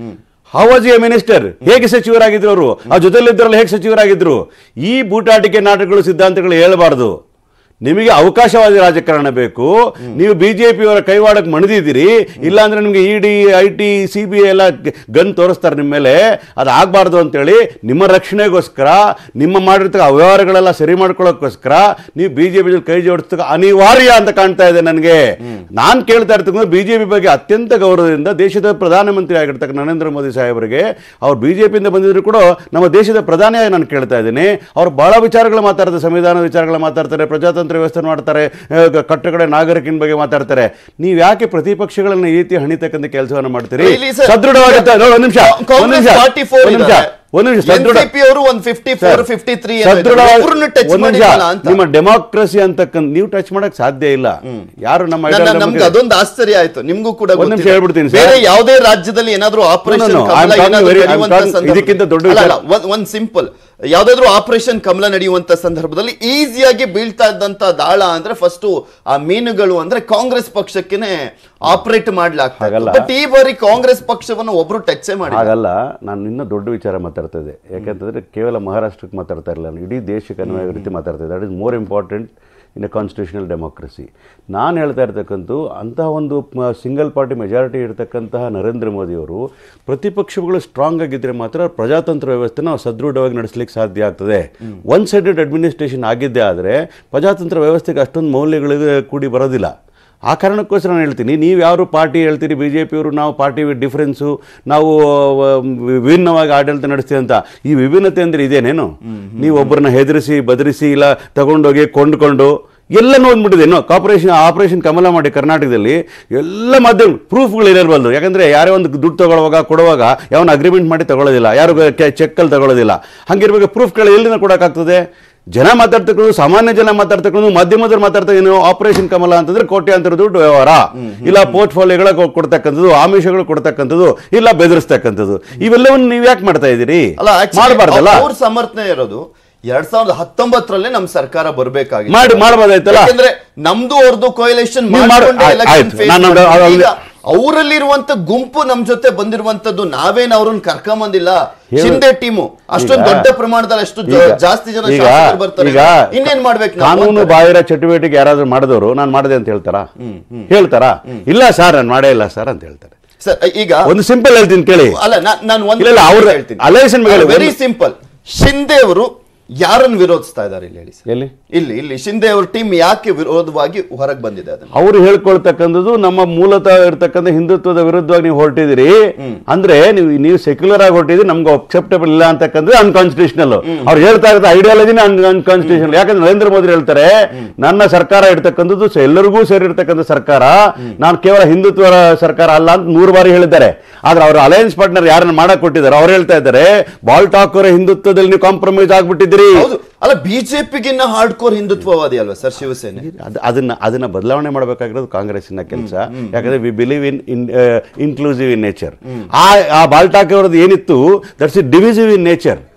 how was a minister ಹೇಗೆ ಸಚಿವರಾಗಿದ್ರು ಅವರು ಆ ಜೊತೆಲಿದ್ದರಲ್ಲ ಹೇಗೆ ಸಚಿವರಾಗಿದ್ರು ಈ ಬೂಟಾಟಿಕೆ ನಾಟಕಗಳು ಸಿದ್ಧಾಂತಗಳು ಹೇಳಬಾರ್ದು ನಿಮಗೆ ಅವಕಾಶವಾದಿ ರಾಜಕಾರಣ ಬೇಕು ನೀವು ಬಿಜೆಪಿಯವರ ಕೈವಾಡಕ್ಕೆ ಮಣಿದಿದ್ದೀರಿ ಇಲ್ಲಾಂದ್ರೆ ನಿಮಗೆ E D I T C B I ಎಲ್ಲ ಗನ್ ತೋರಿಸ್ತಾರೆ ನಿಮ್ಮ ಮೇಲೆ ಅದು ಆಗಬಾರ್ದು ಅಂತೇಳಿ ನಿಮ್ಮ ರಕ್ಷಣೆಗೋಸ್ಕರ ನಿಮ್ಮ ಮಾಡಿರ್ತಕ್ಕ ಅವ್ಯವಹಾರಗಳೆಲ್ಲ ಸರಿ ಮಾಡ್ಕೊಳ್ಳೋಕ್ಕೋಸ್ಕರ ನೀವು ಬಿಜೆಪಿ ಕೈ ಜೋಡಿಸ್ತಕ್ಕ ಅನಿವಾರ್ಯ ಅಂತ ಕಾಣ್ತಾ ಇದೆ ನನಗೆ ನಾನು ಕೇಳ್ತಾ ಇರ್ತಕ್ಕಂಥ ಬಿಜೆಪಿ ಬಗ್ಗೆ ಅತ್ಯಂತ ಗೌರವದಿಂದ ದೇಶದ ಪ್ರಧಾನಮಂತ್ರಿ ಆಗಿರ್ತಕ್ಕ ನರೇಂದ್ರ ಮೋದಿ ಸಾಹೇಬರಿಗೆ ಅವ್ರು ಬಿಜೆಪಿಯಿಂದ ಬಂದಿದ್ರು ಕೂಡ ನಮ್ಮ ದೇಶದ ಪ್ರಧಾನಿಯಾಗಿ ನಾನು ಕೇಳ್ತಾ ಇದ್ದೀನಿ ಅವ್ರು ಬಹಳ ವಿಚಾರಗಳು ಮಾತಾಡ್ತಾರೆ ಸಂವಿಧಾನ ವಿಚಾರಗಳು ಮಾತಾಡ್ತಾರೆ ಪ್ರಜಾತಂತ್ರ ವ್ಯವಸ್ಥೆ ಮಾಡ್ತಾರೆ ಆ, ಕ- ಕಟ್ಟಕಡೆ ನಾಗರಿಕನ ಬಗ್ಗೆ ಮಾತಾಡ್ತಾರೆ ನೀವು ಯಾಕೆ ಪ್ರತಿಪಕ್ಷಗಳನ್ನ ಈ ರೀತಿ ಹಣಿತಕ್ಕಂಥ ಕೆಲಸವನ್ನ ಮಾಡ್ತೀರಿ ಇಲ್ಲಿ ಸರ್- ಸದೃಢವಾಗಿರ್ತ ನೋಡಿ, ಒಂದ್ ನಿಮಿಷ ಒಂದ್ ಕಾಂಗ್ರೆಸ್ ನಿಮಿಷ ಫಾರ್ಟಿ ಫೋರ್ ಒಂದ್ ನಿಮಿಷ ಒಂದ್ ನಿಮಿಷ ಸದೃಢ ಎನ್ಸಿಪಿ ಅವರು ಒಂದ್ fifty four sir, fifty three ಸದೃಢವಾಗಿ- ಟಚ್ ಒಂದ್ ನಿಮಿಷ, ಮಾಡಿಲ್ಲ ಅಂತ ನಿಮ್ಮ ಡೆಮಾಕ್ರಸಿ ಅಂತಕ್ಕಂಥ ನೀವು ಟಚ್ ಮಾಡಕ್ ಸಾಧ್ಯ ಇಲ್ಲ ಯಾರು ನಮ್ಮ ನನ್ನ- idol ನಮ್ಗೆ ನಮಗೆ- ಅದೊಂದು ಆಶ್ಚರ್ಯ ಆಯ್ತು ನಿಮ್ಗೂ ಕೂಡ ಒಂದ್ ನಿಮಿಷ ಗೊತ್ತಿದೆ. ಹೇಳ್ಬಿಡ್ತೀನಿ ಸರ್. ಬೇರೆ ಯಾವುದೇ ರಾಜ್ಯದಲ್ಲಿ ಏನಾದ್ರೂ operation No, no, no. I'm talking very- I'm talking- ಇದಕ್ಕಿಂತ ದೊಡ್ಡ ವಿಚಾರ- ಒಂದ್ ಸಿಂಪಲ್ ಯಾವ್ದಾದ್ರು ಆಪರೇಷನ್ ಕಮಲ ನಡೆಯುವಂತ ಸಂದರ್ಭದಲ್ಲಿ ಈಸಿಯಾಗಿ ಬೀಳ್ತಾ ಇದ್ದಂತ ದಾಳ ಅಂದ್ರೆ ಫಸ್ಟ್ ಆ ಮೀನುಗಳು ಅಂದ್ರೆ ಕಾಂಗ್ರೆಸ್ ಪಕ್ಷಕ್ಕೆನೆ ಆಪರೇಟ್ ಮಾಡ್ಲಾಗ್ತಾ ಹಾಗಲ್ಲ. ಬಟ್ ಈ ಬಾರಿ ಕಾಂಗ್ರೆಸ್ ಪಕ್ಷವನ್ನು ಒಬ್ರು ಟಚ್ ಮಾಡಿ ಹಾಗಲ್ಲ ನಾನು ಇನ್ನೂ ದೊಡ್ಡ ವಿಚಾರ ಮಾತಾಡ್ತಾ ಇದ್ದೆ ಯಾಕಂತಂದ್ರೆ ಕೇವಲ ಮಹಾರಾಷ್ಟ್ರಕ್ಕೆ ಮಾತಾಡ್ತಾ ಇರಲಿಲ್ಲ ನಾನು ಇಡೀ ದೇಶಕ್ಕೆ ಅನ್ವಯ ರೀತಿ ಮಾತಾಡ್ತಾ ಇದ್ದೆ that is more important in a constitutional democracy ನಾನು ಹೇಳ್ತಾ ಇರ್ತಕ್ಕಂಥ ಅಂತಹ ಒಂದು ಸಿಂಗಲ್ ಪಾರ್ಟಿ ಮೆಜಾರಿಟಿ ಇರತಕ್ಕಂತಹ ನರೇಂದ್ರ ಮೋದಿಯವರು ಪ್ರತಿಪಕ್ಷಗಳು ಸ್ಟ್ರಾಂಗ್ ಆಗಿದ್ದರೆ ಮಾತ್ರ ಪ್ರಜಾತಂತ್ರ ವ್ಯವಸ್ಥೆನ ನಾವು ಸದೃಢವಾಗಿ ನಡೆಸಲಿಕ್ಕೆ ಸಾಧ್ಯ ಆಗ್ತದೆ ಒನ್ ಸೈಡೆಡ್ ಅಡ್ಮಿನಿಸ್ಟ್ರೇಷನ್ ಆಗಿದ್ದೇ ಆದರೆ ಪ್ರಜಾತಂತ್ರ ವ್ಯವಸ್ಥೆಗೆ ಅಷ್ಟೊಂದು ಮೌಲ್ಯಗಳಿಗೆ ಕೂಡಿ ಬರೋದಿಲ್ಲ ಆ ಕಾರಣಕ್ಕೋಸ್ಕರ ನಾನು ಹೇಳ್ತೀನಿ ನೀವು ಯಾರು ಪಾರ್ಟಿ ಹೇಳ್ತೀರಿ ಬಿ ಜೆ ಪಿಯವರು ನಾವು ಪಾರ್ಟಿ ಡಿಫ್ರೆನ್ಸು ನಾವು ಆ, ವಿಭಿನ್ನವಾಗಿ ಆಡಳಿತ ನಡೆಸ್ತೀವಿ ಅಂತ ಈ ವಿಭಿನ್ನತೆ ಅಂದರೆ ಇದೇನೇನು ನೀವು ಒಬ್ಬರನ್ನ ಹೆದರಿಸಿ ಬದರಿಸಿ ಇಲ್ಲ ತಗೊಂಡೋಗಿ ಕೊಂಡ್ಕೊಂಡು ಎಲ್ಲ ನೋಡ್ಬಿಟ್ಟಿದೆ ಏನೋ ಕಾಪರೇಷನ್ ಆಪರೇಷನ್ ಕಮಲ ಮಾಡಿ ಕರ್ನಾಟಕದಲ್ಲಿ ಎಲ್ಲ ಮಾಧ್ಯಮ ಪ್ರೂಫ್ಗಳು ಇರಲ್ವಲ್ದು ಯಾಕಂದ್ರೆ ಯಾರೇ ಒಂದು ದುಡ್ಡು ತಗೊಳ್ಳುವಾಗ ಕೊಡುವಾಗ ಯಾವನ ಅಗ್ರಿಮೆಂಟ್ ಮಾಡಿ ತಗೊಳ್ಳೋದಿಲ್ಲ ಯಾರು ಚೆಕ್ಕಲ್ಲಿ ತಗೊಳ್ಳೋದಿಲ್ಲ ಹಂಗಿರ್ಬೇಕು ಪ್ರೂಫ್ಗಳು ಎಲ್ಲಿಂದ ಕೊಡೋಕ್ಕಾಗ್ತದೆ ಜನ ಮಾತಾಡ್ತಕ್ಕಂಥ ಸಾಮಾನ್ಯ ಜನ ಮಾತಾಡ್ತಕ್ಕಂಥ ಮಾಧ್ಯಮದವ್ರು ಮಾತಾಡ್ತಾ ಏನು ಆಪರೇಷನ್ ಕಮಲ ಅಂತಂದ್ರೆ ಕೋಟ್ಯಾಂತರ ದುಡ್ಡು ವ್ಯವಹಾರ ಇಲ್ಲ ಪೋರ್ಟ್ಫೋಲಿಯೋಗಳ ಕೊಡ್ತಕ್ಕಂಥದ್ದು ಆಮಿಷಗಳು ಕೊಡ್ತಕ್ಕಂಥದ್ದು ಇಲ್ಲ ಬೆದರಿಸ್ತಕ್ಕಂಥದ್ದು ಇವೆಲ್ಲವನ್ನು ನೀವು ಯಾಕೆ ಮಾಡ್ತಾ ಇದ್ದೀರಿ ಅಲ್ಲ ಮಾಡಬಾರ್ದಲ್ಲ ಅವ್ರ ಸಮರ್ಥನೆ ಇರೋದು ಎರಡ್ ಸಾವಿರದ ಹತ್ತೊಂಬತ್ತರಲ್ಲೇ ನಮ್ ಸರ್ಕಾರ ಬರ್ಬೇಕಾಗಿತ್ತು ಮಾಡಿ ಮಾಡ್ಬೋದಾಯ್ತಲ್ಲ ಯಾಕಂದ್ರೆ ನಮ್ದು ಅವ್ರದ್ದು ಕೊಯಲೇಷನ್ ನೀವು ಮಾಡು- ಆಯ್ತು, ಆಯ್ತು. ನಾನು ಅದು- ಅದು- ಅದು- ಅವರಲ್ಲಿರುವಂತ ಗುಂಪು ನಮ್ ಜೊತೆ ಬಂದಿರುವಂತದ್ದು ನಾವೇನ್ ಅವ್ರನ್ನ ಕರ್ಕೊಂಬಂದಿಲ್ಲ ಹೇಳು. ಶಿಂದೆ ಟೀಮು ಅಷ್ಟೊಂದು ಈಗ- ದೊಡ್ಡ ಪ್ರಮಾಣದಲ್ಲಿ ಅಷ್ಟು ಜ- ಈಗ- ಜಾಸ್ತಿ ಜನ ಈಗ- ಶಾಸಕರು ಬರ್ತಾರೆ ಈಗ ಇನ್ನೇನ್ ಮಾಡ್ಬೇಕು ನಾವು ಕಾನೂನು ಅಂತಾರೆ. ಬಾಹಿರ ಚಟುವಟಿಕೆ ಯಾರಾದ್ರೂ ಮಾಡಿದವರು ನಾನು ಮಾಡಿದೆ ಅಂತ ಹೇಳ್ತಾರಾ ಹೇಳ್ತಾರಾ ಇಲ್ಲ ಸರ್ ನಾನು ಮಾಡೇ ಇಲ್ಲ ಸರ್ ಅಂತ ಹೇಳ್ತಾರೆ ಸರ್, ಈಗ ಒಂದು ಸಿಂಪಲ್ ಹೇಳ್ತೀನಿ ಕೇಳಿ ಅಲ್ಲ ನಾನು ಒಂದು ಇಲ್ಲ, ಇಲ್ಲ, ಅವ್ರ alliance ಬಗ್ಗೆ ವೆರಿ ಒಂದು- ಸಿಂಪಲ್ ಶಿಂದೆ ಅವರು ಯಾರನ್ನು ವಿರೋಧಿಸ್ತಾ ಇದ್ದಾರೆ ಇಲ್ಲಿ ಹೇಳಿ ಸರ್ ಎಲ್ಲಿ ಇಲ್ಲಿ ಇಲ್ಲಿ ಶಿಂದೆ ಅವ್ರ ಟೀಮ್ ಯಾಕೆ ವಿರೋಧವಾಗಿ ಹೊರಗೆ ಬಂದಿದೆ ಅದನ್ನ ಅವರು ಹೇಳ್ಕೊಳ್ತಕ್ಕಂಥದ್ದು ನಮ್ಮ ಮೂಲತಃ ಇರ್ತಕ್ಕಂಥ ಹಿಂದುತ್ವದ ವಿರುದ್ಧವಾಗಿ ನೀವು ಹೊರಟಿದ್ದೀರಿ ಅಂದ್ರೆ ನೀವು ನೀವು ಸೆಕ್ಯುಲರ್ ಆಗಿ ಹೊರಟಿದ್ರಿ ನಮ್ಗೆ ಅಕ್ಸೆಪ್ಟಬಲ್ ಇಲ್ಲ ಅಂತಕ್ಕಂಥದ್ದು ಅನ್ಕಾನ್ಸ್ಟಿಟ್ಯೂಷನಲ್ ಅವ್ರು ಹೇಳ್ತಾ ಇರೋದು ಐಡಿಯಾಲಜಿನೇ ಅನ್ಕಾನ್ಸ್ಟಿಟ್ಯೂಷನಲ್ ಯಾಕಂದ್ರೆ ನರೇಂದ್ರ ಮೋದಿ ಹೇಳ್ತಾರೆ ನನ್ನ ಸರ್ಕಾರ ಇರ್ತಕ್ಕಂಥದ್ದು ಸ- ಎಲ್ಲರಿಗೂ ಸೇರಿರ್ತಕ್ಕಂಥ ಸರ್ಕಾರ ನಾನು ಕೇವಲ ಹಿಂದುತ್ವ ಸರ್ಕಾರ ಅಲ್ಲ ಅಂತ ನೂರು ಬಾರಿ ಹೇಳಿದ್ದಾರೆ ಆದ್ರೆ ಅವ್ರ ಅಲಯನ್ಸ್ ಪಾರ್ಟ್ನರ್ ಯಾರನ್ನ ಮಾಡಕ್ ಕೊಟ್ಟಿದ್ದಾರೆ ಅವ್ರು ಹೇಳ್ತಾ ಇದ್ದಾರೆ ಬಾಲ್ ಠಾಕೂರ್ ಹಿಂದುತ್ವದಲ್ಲಿ ನೀವು ಕಾಂಪ್ರಮೈಸ್ ಆಗ್ಬಿಟ್ಟಿದ್ದೀರಿ ಹೌದು ಅಲ್ಲ ಬಿಜೆಪಿಗಿನ್ನ ಹಾರ್ಡ್ ಕೋರ್ ಹಿಂದುತ್ವವಾದಿ ಅಲ್ವಾ ಸರ್ ಶಿವಸೇನೆ ಅದ್- ಅದನ್ನ ಅದನ್ನ ಬದಲಾವಣೆ ಮಾಡಬೇಕಾಗಿರೋದು ಕಾಂಗ್ರೆಸ್ಸಿನ ಕೆಲಸ ಯಾಕಂದ್ರೆ we believe in inclusive in nature ಆ ಆ ಬಾಲ್ಟಾಕ್ ಅವರದ್ದು ಏನಿತ್ತು that's uh divisive in nature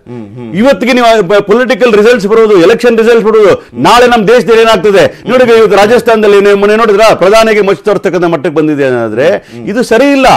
ಇವತ್ತಿಗೆ ನೀವು ಪೊಲಿಟಿಕಲ್ ರಿಸಲ್ಟ್ಸ್ ಬರೋದು ಎಲೆಕ್ಷನ್ ರಿಸಲ್ಟ್ಸ್ ಬರೋದು ನಾಳೆ ನಮ್ಮ ದೇಶದಲ್ಲಿ ಏನಾಗ್ತದೆ ನೋಡಿ ಇವತ್ತು ರಾಜಸ್ಥಾನದಲ್ಲಿ ನೀವು ಮೊನ್ನೆ ನೋಡಿದ್ರ ಪ್ರಧಾನಿಗೆ ಮಚ್ಚ ತೋರ್ತಕ್ಕಂಥ ಮಟ್ಟಕ್ಕೆ ಬಂದಿದೆ ಅನ್ನೋದ್ರೆ ಇದು ಸರಿ ಇಲ್ಲ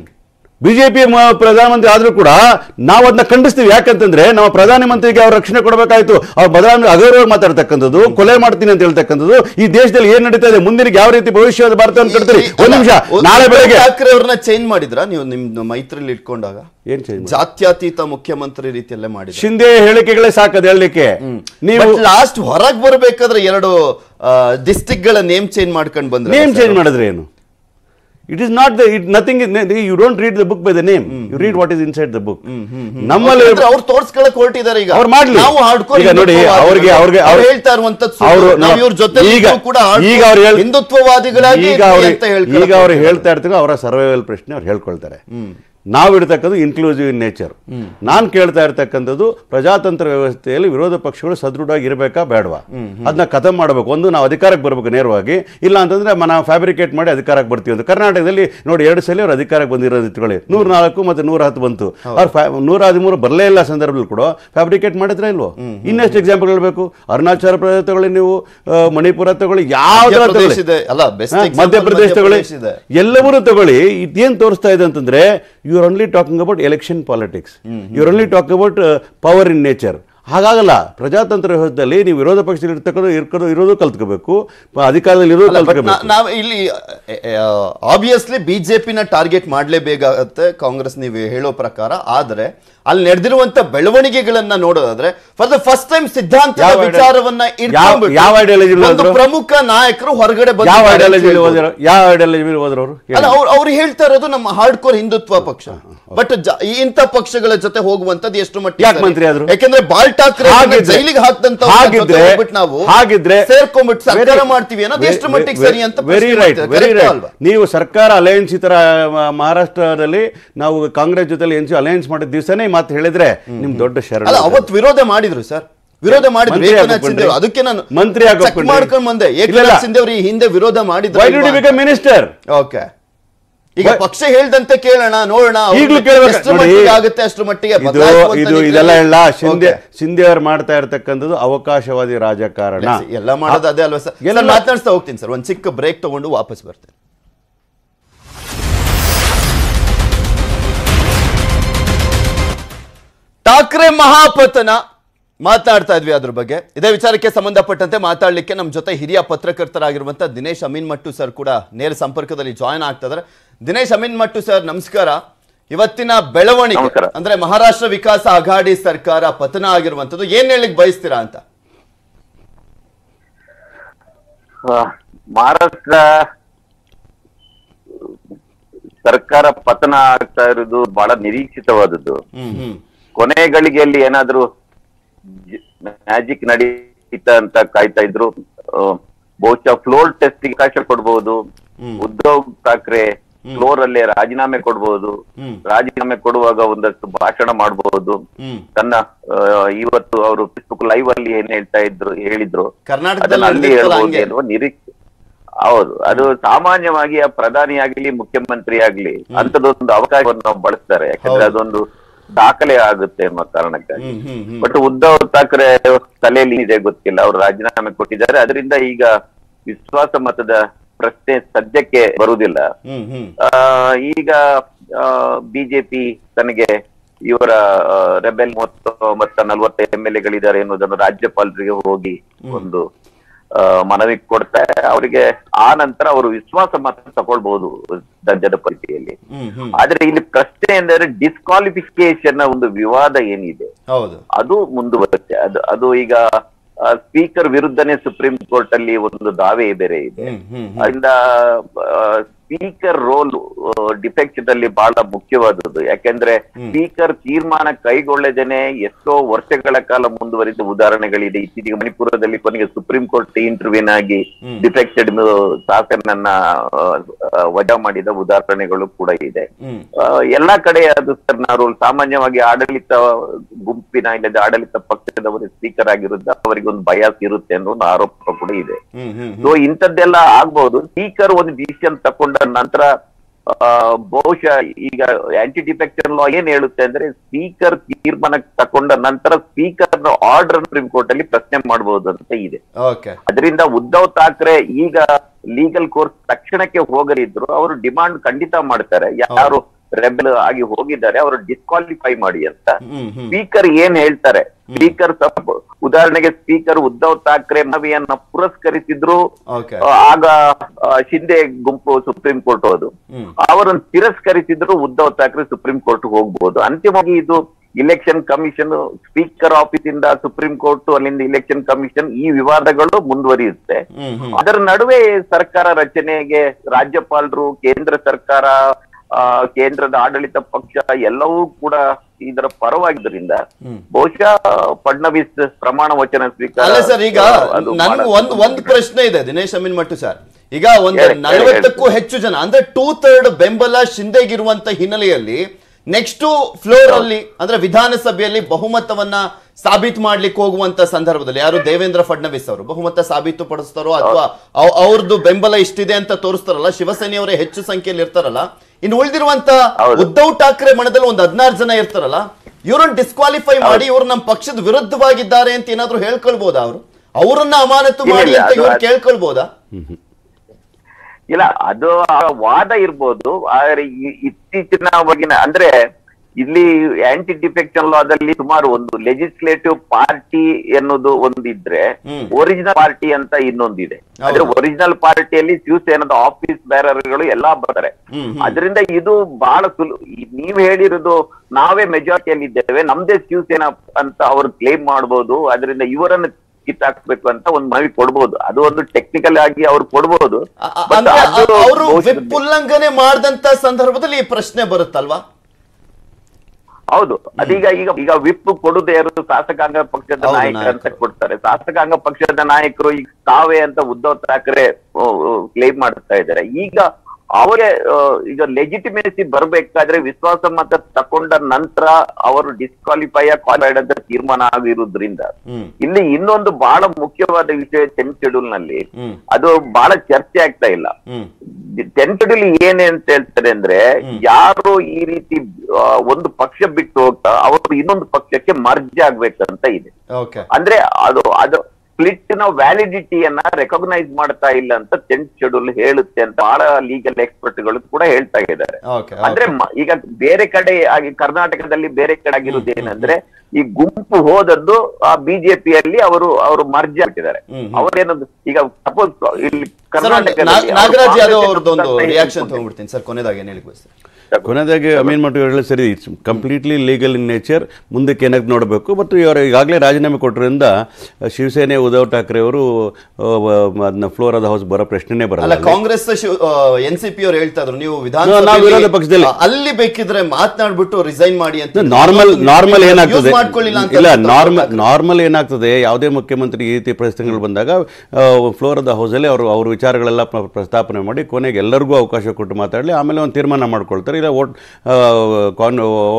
ಬಿಜೆಪಿ ಪ್ರಧಾನಮಂತ್ರಿ ಆದ್ರೂ ಕೂಡ ನಾವು ಅದನ್ನ ಖಂಡಿಸ್ತೀವಿ ಯಾಕಂತಂದ್ರೆ ನಮ್ಮ ಪ್ರಧಾನಮಂತ್ರಿಗೆ ಅವ್ರ ರಕ್ಷಣೆ ಕೊಡಬೇಕಾಯ್ತು ಅವ್ರ ಬದಲಾವಣೆ ಅಗೌರವಾಗಿ ಮಾತಾಡ್ತಕ್ಕಂಥದ್ದು ಕೊಲೆ ಮಾಡ್ತೀನಿ ಅಂತ ಹೇಳ್ತಕ್ಕಂಥದ್ದು ಈ ದೇಶದಲ್ಲಿ ಏನ್ ನಡೀತಾ ಇದೆ ಮುಂದಿನ ಯಾವ ರೀತಿ ಭವಿಷ್ಯದ ಭಾರತವನ್ನು ಕಟ್ತೀರಿ ಒಂದ್ ನಿಮಿಷ ನಾಳೆ ಬೆಳಗ್ಗೆ ಠಾಕ್ರೆ ಅವ್ರನ್ನ ಚೇಂಜ್ ಮಾಡಿದ್ರ ನೀವು ನಿಮ್ ಮೈತ್ರಿಲಿ ಇಟ್ಕೊಂಡಾಗ ಏನ್ change ಮಾಡಿ? ಜಾತ್ಯತೀತ ಮುಖ್ಯಮಂತ್ರಿ ರೀತಿಯಲ್ಲೇ ಮಾಡಿದ್ರು ಶಿಂದೆ ಹೇಳಿಕೆಗಳೇ ಸಾಕದು ಹೇಳಲಿಕ್ಕೆ ನೀವು ಲಾಸ್ಟ್ ಹೊರಗ್ ಬರ್ಬೇಕಾದ್ರೆ ಎರಡು ಡಿಸ್ಟ್ರಿಕ್ಟ್ ಗಳ ನೇಮ್ ಚೇಂಜ್ ಮಾಡ್ಕೊಂಡ್ ಬಂದ್ರೆ ನೇಮ್ ಚೇಂಜ್ ಮಾಡಿದ್ರೆ ಏನು it is not the it nothing you don't read the book by the name you read what is inside the book ನಮ್ಮಲ್ಲಿ ಅವ್ರು ತೋರ್ಸ್ಕೊಳಕ್ ಹೊರಟಿದ್ದಾರೆ ಈಗ ಅವ್ರು ಮಾಡ್ಲಿ. ನಾವು ಹಾಡ್ಕೊಂಡು ಈಗ ನೋಡಿ, ಹಿಂದುತ್ವವಾದಿಗಳು. ಅವ್ರಿಗೆ- ಅವ್ರಿಗೆ- ಅವ್ರು ಅವ್ರು- ಹೇಳ್ತಾ ಇರುವಂತದ್ದು ಅವ್ರು ಸುಳ್ಳು. ನಾವು ಇವ್ರ ಜೊತೆ ಈಗ- ಇದ್ದು ಕೂಡ ಹಾಡ್ಕೊಂಡು ಈಗ ಅವ್ರು ಹೇಳ್- ಹಿಂದುತ್ವವಾದಿಗಳಾಗಿ ಈಗ ಇರ್ಲಿ ಅವ್ರು ಅಂತ ಹೇಳ್ಕೊಳಕ್ ಈಗ ಅವ್ರು ಹೊರಟಿದ್ದಾರೆ. ಹೇಳ್ತಾ ಇರ್ತೀವಿ ಅವರ ಸರ್ವೈವಲ್ ಪ್ರಶ್ನೆ ಅವ್ರು ಹೇಳ್ಕೊಳ್ತಾರೆ ನಾವು ಇಡ್ತಕ್ಕಂಥದ್ದು ಇನ್ಕ್ಲೂಸಿವ್ ಇನ್ ನೇಚರ್ ನಾನು ಕೇಳ್ತಾ ಇರ್ತಕ್ಕಂಥದ್ದು ಪ್ರಜಾತಂತ್ರ ವ್ಯವಸ್ಥೆಯಲ್ಲಿ ವಿರೋಧ ಪಕ್ಷಗಳು ಸದೃಢವಾಗಿ ಇರಬೇಕಾ ಬೇಡವಾ ಅದನ್ನ ಖತಮ್ ಮಾಡಬೇಕು ಒಂದು ನಾವು ಅಧಿಕಾರಕ್ಕೆ ಬರಬೇಕು ನೇರವಾಗಿ ಇಲ್ಲ ಅಂತಂದ್ರೆ ನಾವು ಫ್ಯಾಬ್ರಿಕೇಟ್ ಮಾಡಿ ಅಧಿಕಾರಕ್ಕೆ ಬರ್ತೀವಿ ಅಂತ ಕರ್ನಾಟಕದಲ್ಲಿ ನೋಡಿ ಎರಡು ಸಲ ಅವ್ರು ಅಧಿಕಾರಕ್ಕೆ ಬಂದಿರೋದು ಇಟ್ಕೊಳ್ಳಿ ನೂರ ನಾಲ್ಕು ಮತ್ತೆ ನೂರ ಹತ್ತು ಬಂತು ಅವ್ರು ಫ್ಯಾ- ನೂರ ಹದಿಮೂರು ಬರಲೇ ಇಲ್ಲ ಸಂದರ್ಭದಲ್ಲಿ ಕೂಡ ಫ್ಯಾಬ್ರಿಕೇಟ್ ಮಾಡಿದ್ರೆ ಇಲ್ವೋ ಇನ್ನೆಷ್ಟು ಎಕ್ಸಾಂಪಲ್ ಹೇಳ್ಬೇಕು ಅರುಣಾಚಲ ಪ್ರದೇಶ ತಗೊಳ್ಳಿ ನೀವು ಆ, ಮಣಿಪುರ ತಗೊಳ್ಳಿ ಯಾವ್ದಾರ ತಗೊಳ್ಳಿ ಮಧ್ಯಪ್ರದೇಶ ಇದೆ ಅಲ್ಲ ಬೆಸ್ಟ್ ಹಾ, ಮಧ್ಯಪ್ರದೇಶ ತಗೊಳ್ಳಿ ಎಲ್ಲವನ್ನೂ ತಗೊಳ್ಳಿ ಇದೇನ್ ತೋರಿಸ್ತಾ ಇದೆ ಅಂತಂದ್ರೆ you are only talking about election politics you are only talking about power in nature ಹಾಗಾಗಲ್ಲ ಪ್ರಜಾತಂತ್ರ ವ್ಯವಸ್ಥೆಯಲ್ಲಿ ನೀವು ವಿರೋಧ ಪಕ್ಷದಲ್ಲಿ ಇರ್ತಕ್ಕಂಥ ಇರ್ಕೊಂಡು ಇರೋದು ಕಲ್ತ್ಕೋಬೇಕು ಪ- ಅಧಿಕಾರದಲ್ಲಿ ಇರೋದು ಕಲ್ತ್ಕೋಬೇಕು ನಾವು ಇಲ್ಲಿ ಆಬ್ವಿಯಸ್ಲಿ ಬಿಜೆಪಿನ ಟಾರ್ಗೆಟ್ ಮಾಡ್ಲೇಬೇಕಾಗತ್ತೆ ಕಾಂಗ್ರೆಸ್ ನೀವು ಹೇಳೋ ಪ್ರಕಾರ ಆದ್ರೆ ಅಲ್ಲಿ ನಡೆದಿರುವಂತ ಬೆಳವಣಿಗೆಗಳನ್ನ ನೋಡೋದಾದ್ರೆ ಫಾರ್ ದ ಫಸ್ಟ್ ಟೈಮ್ ಸಿದ್ಧಾಂತ ಯಾವ ವಿಚಾರವನ್ನ ಯಾವ- ಇಟ್ಕೊಂಡ್ಬಿಟ್ಟು ಯಾವ ideology ಗಳು ಒಂದು ಹೋದ್ರು? ಪ್ರಮುಖ ನಾಯಕರು ಹೊರಗಡೆ ಯಾವ ಬಂದಿದ್ದಾರೆ ಅಂತ ಐಡಿಯಾಲಜಿ ಹೇಳ್ಬೋದು. ಓದಿರೋ ಯಾವ ಐಡಿಯಾಲಜಿ ಓದ್ರು ಅವರು ಅಲ್ಲ ಅವ್ರು ಅವ್ರು ಹೇಳ್ತಾ ಇರೋದು ನಮ್ಮ ಹಾರ್ಡ್ಕೋರ್ ಹಿಂದುತ್ವ ಪಕ್ಷ ಬಟ್ ಇಂಥ ಪಕ್ಷಗಳ ಜೊತೆ ಹೋಗುವಂತದ್ದು ಎಷ್ಟು ಮಟ್ಟಿಗೆ ಯಾಕೆ ಸರಿ? ಮಂತ್ರಿ ಆದ್ರು? ಯಾಕಂದ್ರೆ ಬಾಲ್ ಠಾಕ್ರೆ ಹಾಗಿದ್ರೆ- ಜೈಲಿಗೆ ಹಾಕ್ದಂತ ಹಾಗಿದ್ರೆ ನಾವು ಹಾಗಿದ್ರೆ ಸೇರ್ಕೊಂಡ್ಬಿಟ್ಟು ಸರ್ಕಾರ ಮಾಡ್ತೀವಿ ಅನ್ನೋದು ಎಷ್ಟು ಮಟ್ಟಿಗೆ ಸರಿ ಅಂತ ವೆರಿ ಪ್ರಶ್ನೆ ರೈಟ್ ಮಾಡ್ತಾರೆ. ವೆರಿ Correct ರೈಟ್ ಅಲ್ವಾ? ನೀವು ಸರ್ಕಾರ ಅಲಯನ್ಸ್ ಈ ತರ ಮ- ಮಹಾರಾಷ್ಟ್ರದಲ್ಲಿ ನಾವು ಕಾಂಗ್ರೆಸ್ ಜೊತೆ ಎನ್ ಸಿ ಅಲಯನ್ಸ್ ಮಾಡಿದ ದಿವಸನೇ ಈ ಮಾತು ಹೇಳಿದ್ರೆ ನಿಮ್ ದೊಡ್ಡ ಶರಣ ಅಲ್ಲ ಅವತ್ತು ವಿರೋಧ ಮಾಡಿದ್ರು ಸರ್ ವಿರೋಧ ಮಾಡಿದ್ರು ಮಂತ್ರಿ ಏಕನಾಥ್ ಹಾಕೊಂಡ್ರಿ. ಶಿಂದೆ ಅವ್ರು. ಅದಕ್ಕೆ ನಾನು ಮಂತ್ರಿ ಚೆಕ್ ಹಾಕೊಂಡ್ರಿ. ಮಾಡ್ಕೊಂಡ್ ಬಂದೆ ಇಲ್ಲ, ಇಲ್ಲ. ಏಕನಾಥ್ ಶಿಂದೆ ಅವರು ಈ ಹಿಂದೆ ವಿರೋಧ ಮಾಡಿದ್ರು why did become minister okay ಈಗ Why- ಪಕ್ಷ ಹೇಳ್ದಂತೆ ಕೇಳೋಣ ನೋಡೋಣ ಅವ್ರು ಈಗಲೂ ಕೇಳ್ಬೇಕು ಎಷ್ಟು ನೋಡಿ, ಮಟ್ಟಿಗೆ ಆಗುತ್ತೆ ಅಷ್ಟು ಮಟ್ಟಿಗೆ ಇದು ಬದಲಾಯಿಸುವಂತ ಇದು ನಿಟ್ಟಿನಲ್ಲಿ- ಇದೆಲ್ಲ ಇಲ್ಲ ಶಿಂದೆ Okay. ಶಿಂದೆ ಅವ್ರು ಮಾಡ್ತಾ ಇರ್ತಕ್ಕಂಥದ್ದು ಅವಕಾಶವಾದಿ ರಾಜಕಾರಣ ಎಲ್ಲ ಮಾಡೋದು ಅದೇ ಅಲ್ವಾ ಸರ್ ಎಲ್ಲ ಎಲ್ಲ ಮಾತನಾಡ್ತಾ ಹೋಗ್ತೀನಿ ಸರ್ ಒಂದು ಚಿಕ್ಕ ಬ್ರೇಕ್ ತಗೊಂಡು ವಾಪಸ್ ಬರ್ತೇನೆ ಠಾಕ್ರೆ ಮಹಾಪತನ ಮಾತನಾಡ್ತಾ ಇದ್ವಿ ಅದ್ರ ಬಗ್ಗೆ ಇದೇ ವಿಚಾರಕ್ಕೆ ಸಂಬಂಧಪಟ್ಟಂತೆ ಮಾತಾಡ್ಲಿಕ್ಕೆ ನಮ್ಮ ಜೊತೆ ಹಿರಿಯ ಪತ್ರಕರ್ತರಾಗಿರುವಂತ ದಿನೇಶ್ ಅಮೀನ್ ಮಟ್ಟು ಸರ್ ಕೂಡ ನೇರ ಸಂಪರ್ಕದಲ್ಲಿ ಜಾಯ್ನ್ ಆಗ್ತಾ ಇದಾರೆ ದಿನೇಶ್ ಅಮೀನ್ ಮಟ್ಟು ಸರ್ ನಮಸ್ಕಾರ ಇವತ್ತಿನ ಬೆಳವಣಿಗೆ ನಮಸ್ಕಾರ. ಅಂದ್ರೆ ಮಹಾರಾಷ್ಟ್ರ ವಿಕಾಸ ಅಘಾಡಿ ಸರ್ಕಾರ ಪತನ ಆಗಿರುವಂತದ್ದು ಏನ್ ಹೇಳಿಕ್ ಬಯಸ್ತೀರಾ ಅಂತ ಆ, ಮಹಾರಾಷ್ಟ್ರ ಸರ್ಕಾರ ಪತನ ಆಗ್ತಾ ಇರೋದು ಬಹಳ ನಿರೀಕ್ಷಿತವಾದದ್ದು ಹ್ಮ್ ಹ್ಮ್ ಕೊನೆ ಗಳಿಗೆಯಲ್ಲಿ ಏನಾದ್ರೂ ಮ್ಯಾಜಿಕ್ ನಡೀತಾ ಅಂತ ಕಾಯ್ತಾ ಇದ್ರು ಆ, ಬಹುಶಃ ಫ್ಲೋರ್ ಟೆಸ್ಟ್ ಅವಕಾಶ ಕೊಡ್ಬೋದು ಉದ್ಧವ್ ಠಾಕ್ರೆ ಫ್ಲೋರ್ ಅಲ್ಲೇ ರಾಜೀನಾಮೆ ಕೊಡ್ಬೋದು ಹ್ಮ್. ರಾಜೀನಾಮೆ ಕೊಡುವಾಗ ಒಂದಷ್ಟು ಭಾಷಣ ಮಾಡಬಹುದು ಹ್ಮ್ ತನ್ನ ಆ, ಇವತ್ತು ಅವರು ಫೇಸ್ಬುಕ್ ಲೈವ್ ಅಲ್ಲಿ ಏನ್ ಹೇಳ್ತಾ ಇದ್ರು ಹೇಳಿದ್ರು ಕರ್ನಾಟಕದಲ್ಲಿ ಅದನ್ನ ಅಲ್ಲಿ ನಡೆದಿತ್ತಲ್ಲ ಹೇಳ್ಬೋದು ಹಂಗೆ. ಎನ್ನುವ ನಿರೀಕ್ಷೆ ಹೌದು ಅದು ಸಾಮಾನ್ಯವಾಗಿ ಆ ಪ್ರಧಾನಿ ಆಗ್ಲಿ ಮುಖ್ಯಮಂತ್ರಿ ಆಗ್ಲಿ ಅಂತದೊಂದು ಅವಕಾಶವನ್ನು ನಾವು ಬಳಸ್ತಾರೆ ಯಾಕಂದ್ರೆ ಹೌದು. ಅದೊಂದು ದಾಖಲೆ ಆಗುತ್ತೆ ಎಂಬ ಕಾರಣಕ್ಕಾಗಿ ಹ್ಮ್ ಹ್ಮ್ ಹ್ಮ್ ಬಟ್ ಉದ್ಧವ್ ಠಾಕ್ರೆ ತಲೆಯಲ್ಲಿ ಇದೆ ಗೊತ್ತಿಲ್ಲ ಅವರು ರಾಜೀನಾಮೆ ಕೊಟ್ಟಿದ್ದಾರೆ ಅದರಿಂದ ಈಗ ವಿಶ್ವಾಸ ಮತದ ಪ್ರಶ್ನೆ ಸದ್ಯಕ್ಕೆ ಬರುವುದಿಲ್ಲ ಹ್ಮ್ ಹ್ಮ್ ಆ, ಈಗ ಬಿಜೆಪಿ ತನಗೆ ಇವರ ರೆಬೆಲ್ ಮೂವತ್ತೊಂಬತ್ತ ನಲವತ್ತು ಎಂ ಎಲ್ ಎಗಳಿದ್ದಾರೆ ಎನ್ನುವುದನ್ನು ರಾಜ್ಯಪಾಲರಿಗೆ ಹೋಗಿ ಒಂದು ಆ, ಮನವಿ ಕೊಡ್ತಾರೆ ಅವರಿಗೆ ಆ ನಂತರ ಅವರು ವಿಶ್ವಾಸ ಮತ ತಗೊಳ್ಬಹುದು ಸದ್ಯದ ಪರಿಸ್ಥಿತಿಯಲ್ಲಿ ಹ್ಮ್ ಹ್ಮ್ ಆದ್ರೆ ಇಲ್ಲಿ ಪ್ರಶ್ನೆ ಎಂದರೆ ಡಿಸ್ಕ್ವಾಲಿಫಿಕೇಶನ್ ಒಂದು ವಿವಾದ ಏನಿದೆ ಹೌದು ಅದು ಮುಂದುವರುತ್ತೆ ಅದು ಅದು ಈಗ ಸ್ಪೀಕರ್ ವಿರುದ್ಧನೇ ಸುಪ್ರೀಂ ಕೋರ್ಟ್ ಅಲ್ಲಿ ಒಂದು ದಾವೆ ಬೇರೆ ಇದೆ ಹ್ಮ್ ಹ್ಮ್ ಹ್ಮ್ ಅದರಿಂದ ಸ್ಪೀಕರ್ ರೋಲ್ ಡಿಫೆಕ್ಟ್ ಅಲ್ಲಿ ಬಹಳ ಮುಖ್ಯವಾದದ್ದು ಯಾಕೆಂದ್ರೆ ಸ್ಪೀಕರ್ ತೀರ್ಮಾನ ಕೈಗೊಳ್ಳದೇನೆ ಎಷ್ಟೋ ವರ್ಷಗಳ ಕಾಲ ಮುಂದುವರಿದ ಉದಾಹರಣೆಗಳಿದೆ ಇತ್ತೀಚೆಗೆ ಮಣಿಪುರದಲ್ಲಿ ಕೊನೆಗೆ ಸುಪ್ರೀಂ ಕೋರ್ಟ್ ಇಂಟರ್ವ್ಯೂನ್ ಆಗಿ ಡಿಫೆಕ್ಟೆಡ್ ಶಾಸಕನನ್ನ ಆ, ಆ, ವಜಾ ಮಾಡಿದ ಉದಾಹರಣೆಗಳು ಕೂಡ ಇದೆ ಹ್ಮ್ ಆ, ಎಲ್ಲಾ ಕಡೆ ಅದು ಸರ್ ನಾವು ಸಾಮಾನ್ಯವಾಗಿ ಆಡಳಿತ ಗುಂಪಿನ ಇಲ್ಲದೆ ಆಡಳಿತ ಪಕ್ಷದವರು ಸ್ಪೀಕರ್ ಆಗಿರುತ್ತ ಅವರಿಗೆ ಒಂದು ಬಯಾಸ್ ಇರುತ್ತೆ ಅನ್ನೋ ಒಂದು ಆರೋಪ ಕೂಡ ಇದೆ ಹ್ಮ್ ಹ್ಮ್ ಸೊ ಇಂಥದ್ದೆಲ್ಲ ಆಗ್ಬಹುದು ಸ್ಪೀಕರ್ ಒಂದು ಡಿಸಿಷನ್ ತಕೊಂಡ ನಂತರ ಆ, ಬಹುಶಃ ಈಗ ಆಂಟಿ ಡಿಫೆಕ್ಷನ್ ಲಾ ಏನ್ ಹೇಳುತ್ತೆ ಅಂದ್ರೆ ಸ್ಪೀಕರ್ ತೀರ್ಮಾನ ತಕೊಂಡ ನಂತರ ಸ್ಪೀಕರ್ ಆರ್ಡರ್ ಸುಪ್ರೀಂ ಕೋರ್ಟ್ ಅಲ್ಲಿ ಪ್ರಶ್ನೆ ಮಾಡಬಹುದು ಅಂತ ಇದೆ ಓಕೆ ಅದರಿಂದ ಉದ್ಧವ್ ಠಾಕ್ರೆ ಈಗ ಲೀಗಲ್ ಕೋರ್ಸ್ ತಕ್ಷಣಕ್ಕೆ ಹೋಗಲಿದ್ರು ಅವರು ಡಿಮಾಂಡ್ ಖಂಡಿತ ಮಾಡ್ತಾರೆ ಯಾರು ರೆಬೆಲ್ ಆಗಿ ಹೋಗಿದ್ದಾರೆ ಅವರು ಡಿಸ್ಕ್ವಾಲಿಫೈ ಮಾಡಿ ಅಂತ ಹ್ಮ್ ಹ್ಮ್ ಸ್ಪೀಕರ್ ಏನ್ ಹೇಳ್ತಾರೆ ಸ್ಪೀಕರ್ ಉದಾಹರಣೆಗೆ ಸ್ಪೀಕರ್ ಉದ್ಧವ್ ಠಾಕ್ರೆ ಮನವಿಯನ್ನ ಪುರಸ್ಕರಿಸಿದ್ರು ಓಕೆ ಆ, ಆಗ ಆ, ಶಿಂದೆ ಗುಂಪು ಸುಪ್ರೀಂ ಕೋರ್ಟ್ ಹೋದು ಹ್ಮ್ ಅವರನ್ನು ತಿರಸ್ಕರಿಸಿದ್ರು ಉದ್ಧವ್ ಠಾಕ್ರೆ ಸುಪ್ರೀಂ ಕೋರ್ಟ್ ಹೋಗ್ಬೋದು ಅಂತಿಮವಾಗಿ ಇದು ಇಲೆಕ್ಷನ್ ಕಮಿಷನ್ ಸ್ಪೀಕರ್ ಆಫೀಸ್ ಇಂದ ಸುಪ್ರೀಂ ಕೋರ್ಟ್ ಅಲ್ಲಿಂದ ಇಲೆಕ್ಷನ್ ಕಮಿಷನ್ ಈ ವಿವಾದಗಳು ಮುಂದುವರಿಯುತ್ತೆ ಹ್ಮ್ ಹ್ಮ್ ಅದರ ನಡುವೆ ಸರ್ಕಾರ ರಚನೆಗೆ ರಾಜ್ಯಪಾಲರು ಕೇಂದ್ರ ಸರ್ಕಾರ ಆ, ಕೇಂದ್ರದ ಆಡಳಿತ ಪಕ್ಷ ಎಲ್ಲವೂ ಕೂಡ ಇದರ ಪರವಾಗಿದ್ದರಿಂದ ಹ್ಮ್. ಬಹುಶಃ ಫಡ್ನವೀಸ್ ಪ್ರಮಾಣ ವಚನ ಸ್ವೀಕಾರ ಅಲ್ಲ ಸರ್ ಈಗ ಅದು ನನ್ಗೆ ಬಹಳ- ಒಂದ್ ಒಂದ್ ಪ್ರಶ್ನೆ ಇದೆ ದಿನೇಶ್ ಅಮೀನ್ ಮಟ್ಟು ಸರ್ ಈಗ ಒಂದು ಹೇಳಿ, ಹೇಳಿ, ನಲವತ್ತಕ್ಕೂ ಹೆಚ್ಚು ಜನ ಅಂದ್ರೆ ಟೂ ಥರ್ಡ್ ಬೆಂಬಲ ಶಿಂದೆಗಿರುವಂತ ಹಿನ್ನೆಲೆಯಲ್ಲಿ ನೆಕ್ಸ್ಟ್ ಫ್ಲೋರ್ ಅಲ್ಲಿ ಅಂದ್ರೆ ವಿಧಾನಸಭೆಯಲ್ಲಿ ಬಹುಮತವನ್ನ ಸಾಬೀತು ಮಾಡ್ಲಿಕ್ಕೆ ಹೋಗುವಂತ ಸಂದರ್ಭದಲ್ಲಿ ಯಾರು ದೇವೇಂದ್ರ ಫಡ್ನವೀಸ್ ಅವರು ಬಹುಮತ ಸಾಬೀತು ಪಡಿಸ್ತಾರೋ ಅಥವಾ ಅವ್ರದ್ದು ಬೆಂಬಲ ಇಷ್ಟಿದೆ ಅಂತ ತೋರಿಸ್ತಾರಲ್ಲ ಶಿವಸೇನೆಯವರೇ ಹೆಚ್ಚು ಸಂಖ್ಯೆಯಲ್ಲಿ ಇರ್ತಾರಲ್ಲ ಇನ್ನು ಉಳಿದಿರುವಂತ ಹೌದು. ಉದ್ಧವ್ ಠಾಕ್ರೆ ಮಣದಲ್ಲಿ ಒಂದ್ ಹದಿನಾರು ಜನ ಇರ್ತಾರಲ್ಲ ಇವ್ರನ್ನ ಡಿಸ್ಕ್ವಾಲಿಫೈ ಮಾಡಿ ಇವ್ರು ನಮ್ಮ ಪಕ್ಷದ ವಿರುದ್ಧವಾಗಿದ್ದಾರೆ ಅಂತ ಏನಾದ್ರು ಹೇಳ್ಕೊಳ್ಬೋದಾ ಅವರು ಅವರನ್ನ ಅಮಾನತು ಇಲ್ಲ, ಮಾಡಿ ಇಲ್ಲ, ಅಂತ ಅದು- ಇವ್ರು ಕೇಳ್ಕೊಳ್ಬೋದಾ ಇಲ್ಲ ಅದು ಆ ವಾದ ಇರ್ಬೋದು ಆದ್ರೆ ಈ- ಇತ್ತೀಚಿನ ಬಗೆನ ಅಂದ್ರೆ ಇಲ್ಲಿ ಆಂಟಿ ಡಿಫೆಕ್ಷನ್ ಲಾದಲ್ಲಿ ಸುಮಾರು ಒಂದು ಲೆಜಿಸ್ಲೇಟಿವ್ ಪಾರ್ಟಿ ಎನ್ನುವುದು ಒಂದಿದ್ರೆ ಹ್ಮ್. ಒರಿಜಿನಲ್ ಪಾರ್ಟಿ ಅಂತ ಇನ್ನೊಂದಿದೆ ಅಂದ್ರೆ ಹೌದು. ಒರಿಜಿನಲ್ ಪಾರ್ಟಿಯಲ್ಲಿ ಶಿವಸೇನದ ಆಫೀಸ್ ಬೇರರ್ಗಳು ಎಲ್ಲಾ ಬರ್ತಾರೆ ಹ್ಮ್, ಹ್ಮ್. ಅದರಿಂದ ಇದು ಬಹಳ ಸುಲು ಈ ನೀವ್ ಹೇಳಿರೋದು ನಾವೇ ಮೆಜಾರಿಟಿಯಲ್ಲಿ ಇದ್ದೇವೆ ನಮ್ದೇ ಶಿವಸೇನಾ ಅಂತ ಅವ್ರು ಕ್ಲೇಮ್ ಮಾಡ್ಬೋದು ಅದರಿಂದ ಇವರನ್ನು ಕಿತ್ತಾಕ್ಬೇಕು ಅಂತ ಒಂದು ಮನವಿ ಕೊಡ್ಬೋದು ಅದು ಒಂದು ಟೆಕ್ನಿಕಲ್ ಆಗಿ ಅವ್ರು ಕೊಡ್ಬೋದು ಅ- ಅ- But ಅಂದ್ರೆ ಅದು ಅವರು ಬಹುಶಃ- ವಿಪ್ ಉಲ್ಲಂಘನೆ ಮಾಡದಂತ ಸಂದರ್ಭದಲ್ಲಿ ಈ ಪ್ರಶ್ನೆ ಬರುತ್ತಲ್ವಾ ಹೌದು ಅದೀಗ ಈಗ ಈಗ ವಿಪ್ ಕೊಡುದೇ ಇರೋದು ಶಾಸಕಾಂಗ ಪಕ್ಷದ ಹೌದು, ನಾಯಕರು ಅಂತ ನಾಯಕರು. ಕೊಡ್ತಾರೆ ಶಾಸಕಾಂಗ ಪಕ್ಷದ ನಾಯಕರು ಈಗ ತಾವೇ ಅಂತ ಉದ್ಧವ್ ಠಾಕ್ರೆ ಕ್ಲೇಮ್ ಮಾಡ್ತಾ ಇದ್ದಾರೆ ಈಗ ಅವರೇ ಆ, ಈಗ ಲೆಜಿಟಿಮೇಸಿ ಬರ್ಬೇಕಾದ್ರೆ ವಿಶ್ವಾಸ ಮತ ತಕೊಂಡ ನಂತರ ಅವರು ಡಿಸ್ಕ್ವಾಲಿಫೈ ಕ್ವಾಲಿಫೈಡ್ ಅಂತ ತೀರ್ಮಾನ ಆಗಿರುವುದ್ರಿಂದ ಹ್ಮ್ ಇಲ್ಲಿ ಇನ್ನೊಂದು ಬಹಳ ಮುಖ್ಯವಾದ ವಿಷಯ ಟೆನ್ ಶೆಡ್ಯೂಲ್ ನಲ್ಲಿ ಹ್ಮ್ ಅದು ಬಹಳ ಚರ್ಚೆ ಆಗ್ತಾ ಇಲ್ಲ ಹ್ಮ್ ಟೆಂಟಡಲಿ ಏನೇ ಅಂತ ಹೇಳ್ತಾರೆ ಅಂದ್ರೆ ಯಾರು ಈ ರೀತಿ ಆ, ಒಂದು ಪಕ್ಷ ಬಿಟ್ಟು ಹೋಗ್ತಾ ಅವರು ಇನ್ನೊಂದು ಪಕ್ಷಕ್ಕೆ ಮರ್ಜ್ ಆಗ್ಬೇಕಂತ ಇದೆ ಓಕೆ ಅಂದ್ರೆ ಅದು ಅದು ಸ್ಪ್ಲಿಟ್ ನ ವ್ಯಾಲಿಡಿಟಿಯನ್ನ ರೆಕಗ್ನೈಸ್ ಮಾಡ್ತಾ ಇಲ್ಲ ಅಂತ ಟೆಂಟ್ ಶೆಡ್ಯೂಲ್ ಹೇಳುತ್ತೆ ಅಂತ ಬಹಳ ಲೀಗಲ್ ಎಕ್ಸ್ಪರ್ಟ್ ಗಳು ಕೂಡ ಹೇಳ್ತಾ ಇದ್ದಾರೆ ಓಕೆ ಅಂದ್ರೆ ಮ- ಈಗ ಬೇರೆ ಕಡೆ ಆಗಿ ಕರ್ನಾಟಕದಲ್ಲಿ ಬೇರೆ ಕಡೆ ಆಗಿರೋದು ಏನಂದ್ರೆ ಈ ಗುಂಪು ಹೋದದ್ದು ಆ ಬಿಜೆಪಿಯಲ್ಲಿ ಅವರು ಅವರು ಮರ್ಜ್ ಆಗ್ತಿದ್ದಾರೆ ಹ್ಮ್, ಹ್ಮ್. ಅವರೇನದು ಈಗ ಸಪೋಸ್ ಇಲ್ಲಿ ಸರ್ ಒಂದು ಕರ್ನಾಟಕದಲ್ಲಿ ನಾಗ್- ಅವರು ನಾಗರಾಜ್ ಯಾದವ್ ಕಾಂಗ್ರೆಸ್ ಅವ್ರದ್ದೊಂದು ಅಂತ ರಿಯಾಕ್ಷನ್ ಹೇಳ್ಕೊಂಡು- ತಗೊಂಡ್ಬಿಡ್ತೀನಿ ಸರ್ ಕೊನೆದಾಗಿ ಏನ್ ಹೇಳಿ ಬಯಸ್ತೀನಿ ಕೊನೆಯದಾಗಿ ಅಮೀನ್ ಮಟ್ಟು ಹೇಳಿ ಸರಿ it's completely legal in nature ಮುಂದಕ್ಕೆ ಏನಾಗಿ ನೋಡಬೇಕು ಮತ್ತು ಇವರು ಈಗಾಗಲೇ ರಾಜೀನಾಮೆ ಕೊಟ್ಟರಿಂದ ಶಿವಸೇನೆ ಉದ್ಧವ್ ಠಾಕ್ರೆ ಅವರು ಅದನ್ನ ಫ್ಲೋರ್ ಆದ ಹೌಸ್ ಬರೋ ಪ್ರಶ್ನೆನೇ ಅಲ್ಲ ಬರಲ್ಲ ಕಾಂಗ್ರೆಸ್ ಎನ್ ಸಿ ಪಿ ಅವ್ರು ಹೇಳ್ತಾ ಇದ್ರು ನೀವು ನಾವು ವಿರೋಧ ಪಕ್ಷದಲ್ಲಿ- ವಿಧಾನಸಭೆ ಅಲ್ಲಿ ಬೇಕಿದ್ರೆ ಮಾತನಾಡ್ಬಿಟ್ಟು ರಿಸೈನ್ ಮಾಡಿ ಅಂತ ನಾರ್ಮಲ್ ನಾರ್ಮಲ್ use ಏನಾಗ್ತದೆ ಮಾಡ್ಕೊಳ್ಳಿಲ್ಲ ಅಂತ ಇಲ್ಲ ಅನ್ಸುತ್ತೆ ನಾರ್ಮಲ್ ಅವ್ರು. ನಾರ್ಮಲ್ ಏನಾಗ್ತದೆ ಯಾವುದೇ ಮುಖ್ಯಮಂತ್ರಿ ಈ ರೀತಿ ಪರಿಸ್ಥಿತಿಗಳು ಬಂದಾಗ ಫ್ಲೋರ್ ಆಫ್ ದ ಹೌಸಲ್ಲಿ ಅವರು ಅವ್ರ ವಿಚಾರಗಳೆಲ್ಲ ಪ್ರ- ಪ್ರಸ್ತಾಪನೆ ಮಾಡಿ ಕೊನೆಗೆ ಎಲ್ಲರಿಗೂ ಅವಕಾಶ ಕೊಟ್ಟು ಮಾತಾಡಲಿ ಆಮೇಲೆ ಒಂದು ತೀರ್ಮಾನ ಮಾಡ್ಕೊಳ್ತಾರೆ ಇಲ್ಲ ವೋಟ್ ಕಾನ್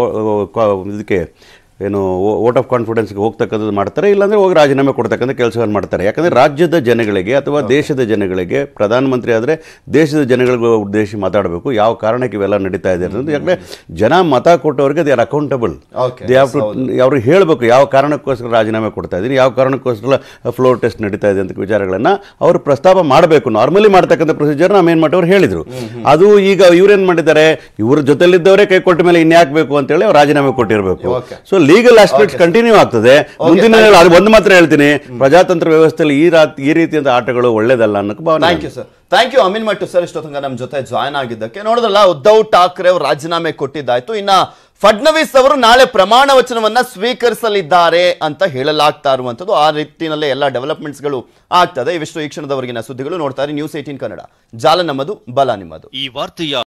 ಇದಕ್ಕೆ ಏನು ವೋಟ್ ಆಫ್ ಕಾನ್ಫಿಡೆನ್ಸ್ಗೆ ಹೋಗ್ತಕ್ಕಂಥದ್ದು ಮಾಡ್ತಾರೆ ಇಲ್ಲಾಂದ್ರೆ ಹೋಗಿ ರಾಜೀನಾಮೆ ಕೊಡ್ತಕ್ಕಂಥ ಕೆಲಸವನ್ನು ಮಾಡ್ತಾರೆ ಯಾಕಂದರೆ ರಾಜ್ಯದ ಜನಗಳಿಗೆ ಅಥವಾ ದೇಶದ ಜನಗಳಿಗೆ ಪ್ರಧಾನಮಂತ್ರಿ ಆದರೆ ದೇಶದ ಜನಗಳಿಗೆ ಉದ್ದೇಶಿಸಿ ಮಾತಾಡಬೇಕು ಯಾವ ಕಾರಣಕ್ಕೆ ಇವೆಲ್ಲ ನಡೀತಾ ಇದೆ ಅನ್ನೋದು ಯಾಕಂದರೆ ಜನ ಮತ ಕೊಟ್ಟವ್ರಿಗೆ they are accountable Okay, they have to ಅವ್ರಿಗೆ ಹೇಳಬೇಕು ಯಾವ ಕಾರಣಕ್ಕೋಸ್ಕರ ರಾಜೀನಾಮೆ ಕೊಡ್ತಾ ಇದ್ದೀನಿ ಯಾವ ಕಾರಣಕ್ಕೋಸ್ಕರ ಫ್ಲೋರ್ ಟೆಸ್ಟ್ ನಡೀತಾ ಇದೆ ಅಂತ ವಿಚಾರಗಳನ್ನು ಅವರು ಪ್ರಸ್ತಾಪ ಮಾಡಬೇಕು ನಾರ್ಮಲಿ ಮಾಡ್ತಕ್ಕಂಥ ಪ್ರೊಸೀಜರ್ ನಮ್ಮ ಏನು ಅವ್ರು ಹೇಳಿದರು ಅದು ಈಗ ಇವ್ರೇನು ಮಾಡಿದ್ದಾರೆ ಇವ್ರ ಜೊತೆಲಿದ್ದವರೇ ಕೈ ಕೊಟ್ಟ ಮೇಲೆ ಇನ್ಯಾಕ್ ಬೇಕು ಅಂತೇಳಿ ಅವ್ರು ರಾಜೀನಾಮೆ ಕೊಟ್ಟಿರಬೇಕು Okay. So legal aspects continue ಆಗ್ತದೆ ಮುಂದಿನ ಅದು ಒಂದು ಮಾತ್ರ ಹೇಳ್ತೀನಿ ಪ್ರಜಾತಂತ್ರ ವ್ಯವಸ್ಥೆಯಲ್ಲಿ ಈ ರಾತ್ ಈ ರೀತಿಯಾದ ಆಟಗಳು ಒಳ್ಳೇದಲ್ಲ ಅನ್ನೋಕೆ ಭಾವನೆ thank you sir thank you Amin Mattu sir ಇಷ್ಟೊತ್ತಂಗ ನಮ್ಮ ಜೊತೆ ಜಾಯ್ನ್ ಆಗಿದ್ದಕ್ಕೆ ನೋಡಿದ್ರಲ್ಲ ಉದ್ಧವ್ ಠಾಕ್ರೆ ಅವರು ರಾಜೀನಾಮೆ ಕೊಟ್ಟಿದ್ದಾಯ್ತು ಇನ್ನ ಫಡ್ನವೀಸ್ ಅವರು ನಾಳೆ ಪ್ರಮಾಣ ವಚನವನ್ನ ಸ್ವೀಕರಿಸಲಿದ್ದಾರೆ ಅಂತ ಹೇಳಲಾಗ್ತಾ ಇರುವಂತದ್ದು ಆ ರೀತಿಯಲ್ಲೇ ಎಲ್ಲ ಡೆವಲಪ್ಮೆಂಟ್ಸ್ಗಳು ಆಗ್ತದೆ ಇವಿಷ್ಟು ಈ ಕ್ಷಣದವರೆಗಿನ ಸುದ್ದಿಗಳು ನೋಡ್ತಾರೆ ನ್ಯೂಸ್ ಏಟೀನ್ ಕನ್ನಡ ಜಾಲ ನಮ್ಮದು ಬಲ ನಿಮ್ಮದು ಈ ವಾರ್ತೆಯ